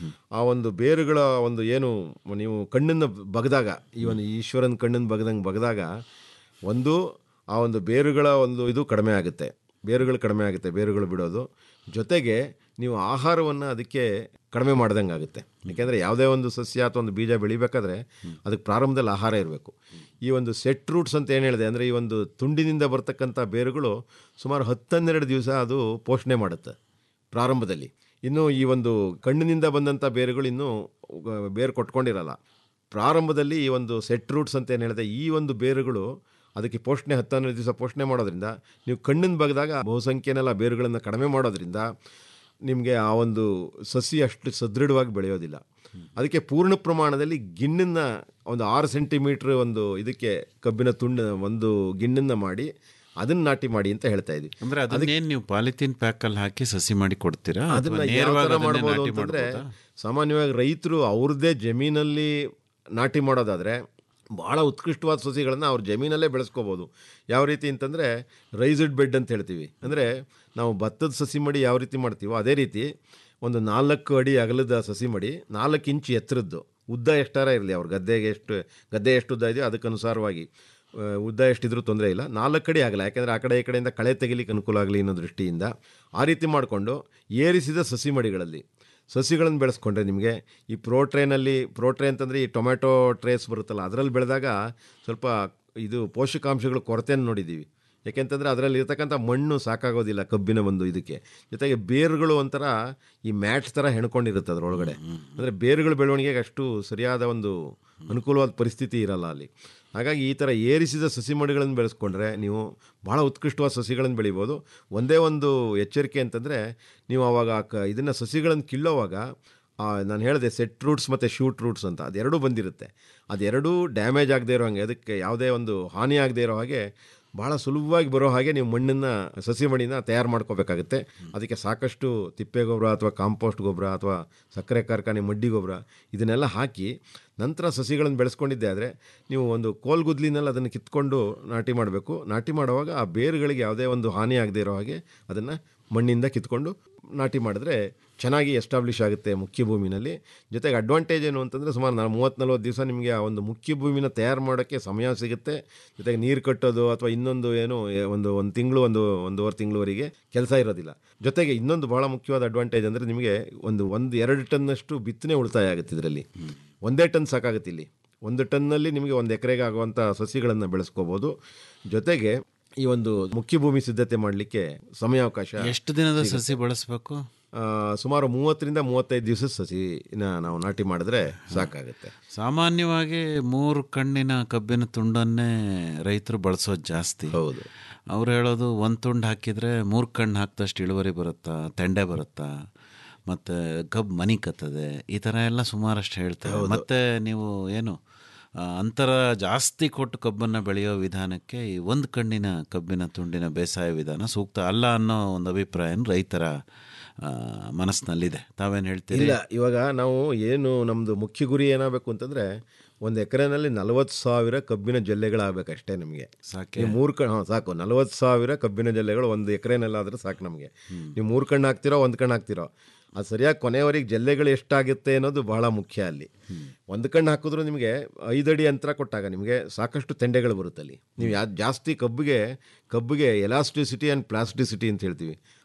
ಆ ಒಂದು ಬೇರುಗಳ ಒಂದು ಏನು ನೀವು ಕಣ್ಣನ್ನು ಬಗದಾಗ ಈ ಒಂದು ಈಶ್ವರನ ಕಣ್ಣನ್ನು ಬಗದಂಗೆ ಬಗದಾಗ ಒಂದು ಆ ಒಂದು ಬೇರುಗಳ ಒಂದು ಇದು ಕಡಿಮೆ ಆಗುತ್ತೆ ಬೇರುಗಳು ಕಡಿಮೆ ಆಗುತ್ತೆ ಬೇರುಗಳು ಬಿಡೋದು ಜೊತೆಗೆ ನೀವು ಆಹಾರವನ್ನು ಅದಕ್ಕೆ ಕಡಿಮೆ ಮಾಡ್ದಂಗೆ ಆಗುತ್ತೆ ಯಾಕೆಂದರೆ ಯಾವುದೇ ಒಂದು ಸಸ್ಯ ಅಥವಾ ಒಂದು ಬೀಜ ಬೆಳಿಬೇಕಾದ್ರೆ ಅದಕ್ಕೆ ಪ್ರಾರಂಭದಲ್ಲಿ ಆಹಾರ ಇರಬೇಕು ಈ ಒಂದು ಸೆಟ್ ರೂಟ್ಸ್ ಅಂತ ಏನು ಹೇಳಿದೆ ಅಂದರೆ ಈ ಒಂದು ತುಂಡಿನಿಂದ ಬರ್ತಕ್ಕಂಥ ಬೇರುಗಳು ಸುಮಾರು ಹತ್ತನ್ನೆರಡು ದಿವಸ ಅದು ಪೋಷಣೆ ಮಾಡುತ್ತೆ ಪ್ರಾರಂಭದಲ್ಲಿ ಇನ್ನು ಈ ಒಂದು ಕಣ್ಣಿನಿಂದ ಬಂದಂಥ ಬೇರುಗಳು ಇನ್ನೂ ಆ, ಬೇರು ಕೊಟ್ಕೊಂಡಿರಲ್ಲ ಪ್ರಾರಂಭದಲ್ಲಿ ಈ ಒಂದು ಸೆಟ್ ರೂಟ್ಸ್ ಅಂತ ಏನು ಹೇಳಿದೆ ಈ ಒಂದು ಬೇರುಗಳು ಅದಕ್ಕೆ ಪೋಷಣೆ ಹತ್ತನ್ನೆರಡು ದಿವಸ ಪೋಷಣೆ ಮಾಡೋದ್ರಿಂದ ನೀವು ಕಣ್ಣಿನ ಬಗ್ದಾಗ ಬಹುಸಂಖ್ಯೆನೆಲ್ಲ ಬೇರುಗಳನ್ನು ಕಡಿಮೆ ಮಾಡೋದ್ರಿಂದ ನಿಮಗೆ ಆ ಒಂದು ಸಸಿ ಅಷ್ಟು ಸದೃಢವಾಗಿ ಬೆಳೆಯೋದಿಲ್ಲ ಅದಕ್ಕೆ ಪೂರ್ಣ ಪ್ರಮಾಣದಲ್ಲಿ ಗಿಣ್ಣನ್ನು ಒಂದು ಆರು ಸೆಂಟಿಮೀಟ್ರ್ ಒಂದು ಇದಕ್ಕೆ ಕಬ್ಬಿನ ತುಂಡು ಒಂದು ಗಿಣ್ಣನ್ನು ಮಾಡಿ ಅದನ್ನ ನಾಟಿ ಮಾಡಿ ಅಂತ ಹೇಳ್ತಾ ಇದ್ವಿ ಅಂದ್ರೆ ಅದನ್ನೇನ್ ನೀವು ಪಾಲಿಥೀನ್ ಪ್ಯಾಕ್ ಅಲ್ಲಿ ಹಾಕಿ ಸಸಿ ಮಾಡಿ ಕೊಡ್ತೀರಾ ಅದನ್ನ ಅಥವಾ ಯಾವ ನೇರವಾಗಿ ಥರ ಅದನ್ನೇ ಮಾಡ್ಬೋದು ನಾಟಿ ಅಂತಂದ್ರೆ ಮಾಡ್ಬೋದಾ? ಸಾಮಾನ್ಯವಾಗಿ ರೈತರು ಅವ್ರದ್ದೇ ಜಮೀನಲ್ಲಿ ನಾಟಿ ಮಾಡೋದಾದ್ರೆ ಭಾಳ ಉತ್ಕೃಷ್ಟವಾದ ಸಸಿಗಳನ್ನು ಅವ್ರ ಜಮೀನಲ್ಲೇ ಬೆಳೆಸ್ಕೋಬೋದು ಯಾವ ರೀತಿ ಅಂತಂದರೆ ರೈಸ್ಡ್ ಬೆಡ್ ಅಂತ ಹೇಳ್ತೀವಿ ಅಂದರೆ ನಾವು ಭತ್ತದ ಸಸಿ ಮಡಿ ಯಾವ ರೀತಿ ಮಾಡ್ತೀವೋ ಅದೇ ರೀತಿ ಒಂದು ನಾಲ್ಕು ಅಡಿ ಅಗಲದ ಸಸಿ ಮಡಿ ನಾಲ್ಕು ಇಂಚು ಎತ್ತರದ್ದು ಉದ್ದ ಎಷ್ಟಾರ ಇರಲಿ ಅವ್ರ ಗದ್ದೆಗೆ ಎಷ್ಟು ಗದ್ದೆ ಎಷ್ಟು ಉದ್ದ ಇದೆಯೋ ಅದಕ್ಕನುಸಾರವಾಗಿ ಆ, ಉದ್ದ ಎಷ್ಟಿದ್ರೂ ತೊಂದರೆ ಇಲ್ಲ ನಾಲ್ಕು ಅಡಿ ಆಗಲ್ಲ ಯಾಕೆಂದರೆ ಆ ಕಡೆ ಈ ಕಡೆಯಿಂದ ಕಳೆ ತೆಗಿಲಿಕ್ಕೆ ಅನುಕೂಲ ಆಗಲಿ ಅನ್ನೋ ದೃಷ್ಟಿಯಿಂದ ಆ ರೀತಿ ಮಾಡಿಕೊಂಡು ಏರಿಸಿದ ಸಸಿ ಮಡಿಗಳಲ್ಲಿ ಸಸಿಗಳನ್ನು ಬೆಳೆಸ್ಕೊಂಡ್ರೆ ನಿಮಗೆ ಈ ಪ್ರೋ ಟ್ರೇನಲ್ಲಿ ಪ್ರೋ ಟ್ರೇ ಅಂತಂದರೆ ಈ ಟೊಮೆಟೊ ಟ್ರೇಸ್ ಬರುತ್ತಲ್ಲ ಅದರಲ್ಲಿ ಬೆಳೆದಾಗ ಸ್ವಲ್ಪ ಇದು ಪೋಷಕಾಂಶಗಳ ಕೊರತೆಯನ್ನು ನೋಡಿದ್ದೀವಿ ಯಾಕೆಂತಂದರೆ ಅದರಲ್ಲಿ ಇರ್ತಕ್ಕಂಥ ಮಣ್ಣು ಸಾಕಾಗೋದಿಲ್ಲ ಕಬ್ಬಿನ ಒಂದು ಇದಕ್ಕೆ ಜೊತೆಗೆ ಬೇರುಗಳು ಒಂಥರ ಈ ಮ್ಯಾಟ್ ಥರ ಹೆಣ್ಕೊಂಡಿರುತ್ತೆ ಅದರೊಳಗಡೆ ಅಂದರೆ ಬೇರುಗಳ ಬೆಳವಣಿಗೆಗೆ ಅಷ್ಟು ಸರಿಯಾದ ಒಂದು ಅನುಕೂಲವಾದ ಪರಿಸ್ಥಿತಿ ಇರಲ್ಲ ಅಲ್ಲಿ ಹಾಗಾಗಿ ಈ ಥರ ಏರಿಸಿದ ಸಸಿ ಮಡಿಗಳನ್ನು ಬೆಳೆಸ್ಕೊಂಡ್ರೆ ನೀವು ಭಾಳ ಉತ್ಕೃಷ್ಟವಾದ ಸಸಿಗಳನ್ನು ಬೆಳಿಬೋದು ಒಂದೇ ಒಂದು ಎಚ್ಚರಿಕೆ ಅಂತಂದರೆ ನೀವು ಆವಾಗ ಕ ಇದನ್ನು ಸಸಿಗಳನ್ನು ಕಿಲ್ಲೋವಾಗ ನಾನು ಹೇಳಿದೆ ಸೆಟ್ ರೂಟ್ಸ್ ಮತ್ತು ಶೂಟ್ ರೂಟ್ಸ್ ಅಂತ ಅದೆರಡೂ ಬಂದಿರುತ್ತೆ ಅದೆರಡೂ ಡ್ಯಾಮೇಜ್ ಆಗದೆ ಇರೋ ಹಾಗೆ ಅದಕ್ಕೆ ಯಾವುದೇ ಒಂದು ಹಾನಿ ಆಗದೆ ಇರೋ ಹಾಗೆ ಭಾಳ ಸುಲಭವಾಗಿ ಬರೋ ಹಾಗೆ ನೀವು ಮಣ್ಣನ್ನು ಸಸಿ ಮಣ್ಣಿನ ತಯಾರು ಮಾಡ್ಕೋಬೇಕಾಗುತ್ತೆ ಅದಕ್ಕೆ ಸಾಕಷ್ಟು ತಿಪ್ಪೆ ಗೊಬ್ಬರ ಅಥವಾ ಕಾಂಪೋಸ್ಟ್ ಗೊಬ್ಬರ ಅಥವಾ ಸಕ್ಕರೆ ಕಾರ್ಖಾನೆ ಮಡ್ಡಿ ಗೊಬ್ಬರ ಇದನ್ನೆಲ್ಲ ಹಾಕಿ ನಂತರ ಸಸಿಗಳನ್ನು ಬೆಳೆಸ್ಕೊಂಡಿದ್ದೆ ಆದರೆ ನೀವು ಒಂದು ಕೋಲ್ಗುದ್ಲಿನಲ್ಲಿ ಅದನ್ನು ಕಿತ್ಕೊಂಡು ನಾಟಿ ಮಾಡಬೇಕು ನಾಟಿ ಮಾಡುವಾಗ ಆ ಬೇರುಗಳಿಗೆ ಯಾವುದೇ ಒಂದು ಹಾನಿ ಆಗದೆ ಇರೋ ಹಾಗೆ ಅದನ್ನು ಮಣ್ಣಿಂದ ಕಿತ್ಕೊಂಡು ನಾಟಿ ಮಾಡಿದ್ರೆ ಚೆನ್ನಾಗಿ ಎಸ್ಟಾಬ್ಲಿಷ್ ಆಗುತ್ತೆ ಮುಖ್ಯ ಭೂಮಿನಲ್ಲಿ ಜೊತೆಗೆ ಅಡ್ವಾಂಟೇಜ್ ಏನು ಅಂತಂದರೆ ಸುಮಾರು ನಾನು ಮೂವತ್ತು ನಲ್ವತ್ತು ದಿವಸ ನಿಮಗೆ ಆ ಒಂದು ಮುಖ್ಯ ಭೂಮಿನ ತಯಾರು ಮಾಡೋಕ್ಕೆ ಸಮಯ ಸಿಗುತ್ತೆ ಜೊತೆಗೆ ನೀರು ಕಟ್ಟೋದು ಅಥವಾ ಇನ್ನೊಂದು ಏನು ಏ- ಒಂದು ಒಂದು ತಿಂಗಳು ಒಂದು ಒಂದೂವರೆ ತಿಂಗಳವರೆಗೆ ಕೆಲಸ ಇರೋದಿಲ್ಲ ಜೊತೆಗೆ ಇನ್ನೊಂದು ಭಾಳ ಮುಖ್ಯವಾದ ಅಡ್ವಾಂಟೇಜ್ ಅಂದರೆ ನಿಮಗೆ ಒಂದು ಒಂದು ಎರಡು ಟನ್ನಷ್ಟು ಬಿತ್ತನೆ ಉಳಿತಾಯ ಆಗುತ್ತೆ ಇದರಲ್ಲಿ ಒಂದೇ ಟನ್ ಸಾಕಾಗುತ್ತೆ ಇಲ್ಲಿ ಒಂದು ಟನ್ನಲ್ಲಿ ನಿಮಗೆ ಒಂದು ಎಕರೆಗೆ ಆಗುವಂಥ ಸಸಿಗಳನ್ನು ಬೆಳೆಸ್ಕೋಬೋದು ಜೊತೆಗೆ ಈ ಒಂದು ಮುಖ್ಯ ಭೂಮಿ ಸಿದ್ಧತೆ ಮಾಡಲಿಕ್ಕೆ ಸಮಯಾವಕಾಶ ಎಷ್ಟು ದಿನದ ಸಸಿ ಬಳಸಬೇಕು ಆ, ಸುಮಾರು ಮೂವತ್ತರಿಂದ ಮೂವತ್ತೈದು ದಿವಸದ ಸಸಿನ ನಾವು ನಾಟಿ ಮಾಡಿದ್ರೆ ಸಾಕಾಗುತ್ತೆ ಸಾಮಾನ್ಯವಾಗಿ ಮೂರು ಕಣ್ಣಿನ ಕಬ್ಬಿನ ತುಂಡನ್ನೇ ರೈತರು ಬಳಸೋದು ಜಾಸ್ತಿ ಹೌದು ಅವ್ರು ಹೇಳೋದು ಒಂದು ತುಂಡು ಹಾಕಿದರೆ ಮೂರು ಕಣ್ಣು ಹಾಕಿದಷ್ಟು ಇಳುವರಿ ಬರುತ್ತಾ ತೆಂಡೆ ಬರುತ್ತಾ ಮತ್ತು ಕಬ್ಬು ಮನಿ ಕತ್ತದೆ ಈ ಥರ ಎಲ್ಲ ಸುಮಾರಷ್ಟು ಹೇಳ್ತಾರೆ ಮತ್ತು ನೀವು ಏನು ಆ, ಅಂತರ ಜಾಸ್ತಿ ಕೊಟ್ಟು ಕಬ್ಬನ್ನು ಬೆಳೆಯೋ ವಿಧಾನಕ್ಕೆ ಈ ಒಂದು ಕಣ್ಣಿನ ಕಬ್ಬಿನ ತುಂಡಿನ ಬೇಸಾಯ ವಿಧಾನ ಸೂಕ್ತ ಅಲ್ಲ ಅನ್ನೋ ಒಂದು ಅಭಿಪ್ರಾಯ ರೈತರ ಆ, ಮನಸ್ಸಿನಲ್ಲಿದೆ ತಾವೇನು ಹೇಳ್ತೀರಿ ಇಲ್ಲ ಇವಾಗ ನಾವು ಏನು ನಮ್ಮದು ಮುಖ್ಯ ಗುರಿ ಏನಾಗಬೇಕು ಅಂತಂದರೆ ಒಂದು ಎಕರೆನಲ್ಲಿ ನಲವತ್ತು ಸಾವಿರ ಕಬ್ಬಿನ ಜಲ್ಲೆಗಳಾಗಬೇಕಷ್ಟೇ ನಮಗೆ ಸಾಕೆ ನೀವು ಮೂರು ಕಣ್ಣು ಹಾಂ ಸಾಕು ನಲವತ್ತು ಸಾವಿರ ಕಬ್ಬಿನ ಜಲ್ಲೆಗಳು ಒಂದು ಎಕರೆನಲ್ಲಾದರೆ ಸಾಕು ನಮಗೆ ನೀವು ಮೂರು ಕಣ್ಣು ಹಾಕ್ತಿರೋ ಒಂದು ಕಣ್ಣು ಹಾಕ್ತಿರೋ ಅದು ಸರಿಯಾಗಿ ಕೊನೆಯವರೆಗೆ ಜಲ್ಲೆಗಳು ಎಷ್ಟಾಗುತ್ತೆ ಅನ್ನೋದು ಬಹಳ ಮುಖ್ಯ ಅಲ್ಲಿ ಒಂದು ಕಣ್ಣು ಹಾಕಿದ್ರು ನಿಮಗೆ ಐದಡಿ ಅಂತರ ಕೊಟ್ಟಾಗ ನಿಮಗೆ ಸಾಕಷ್ಟು ತೆಂಡೆಗಳು ಬರುತ್ತೆ ಅಲ್ಲಿ ನೀವು ಯಾ ಜಾಸ್ತಿ ಕಬ್ಬಿಗೆ ಕಬ್ಬಿಗೆ ಎಲಾಸ್ಟಿಸಿಟಿ ಆ್ಯಂಡ್ ಪ್ಲಾಸ್ಟಿಸಿಟಿ ಅಂತ ಹೇಳ್ತೀವಿ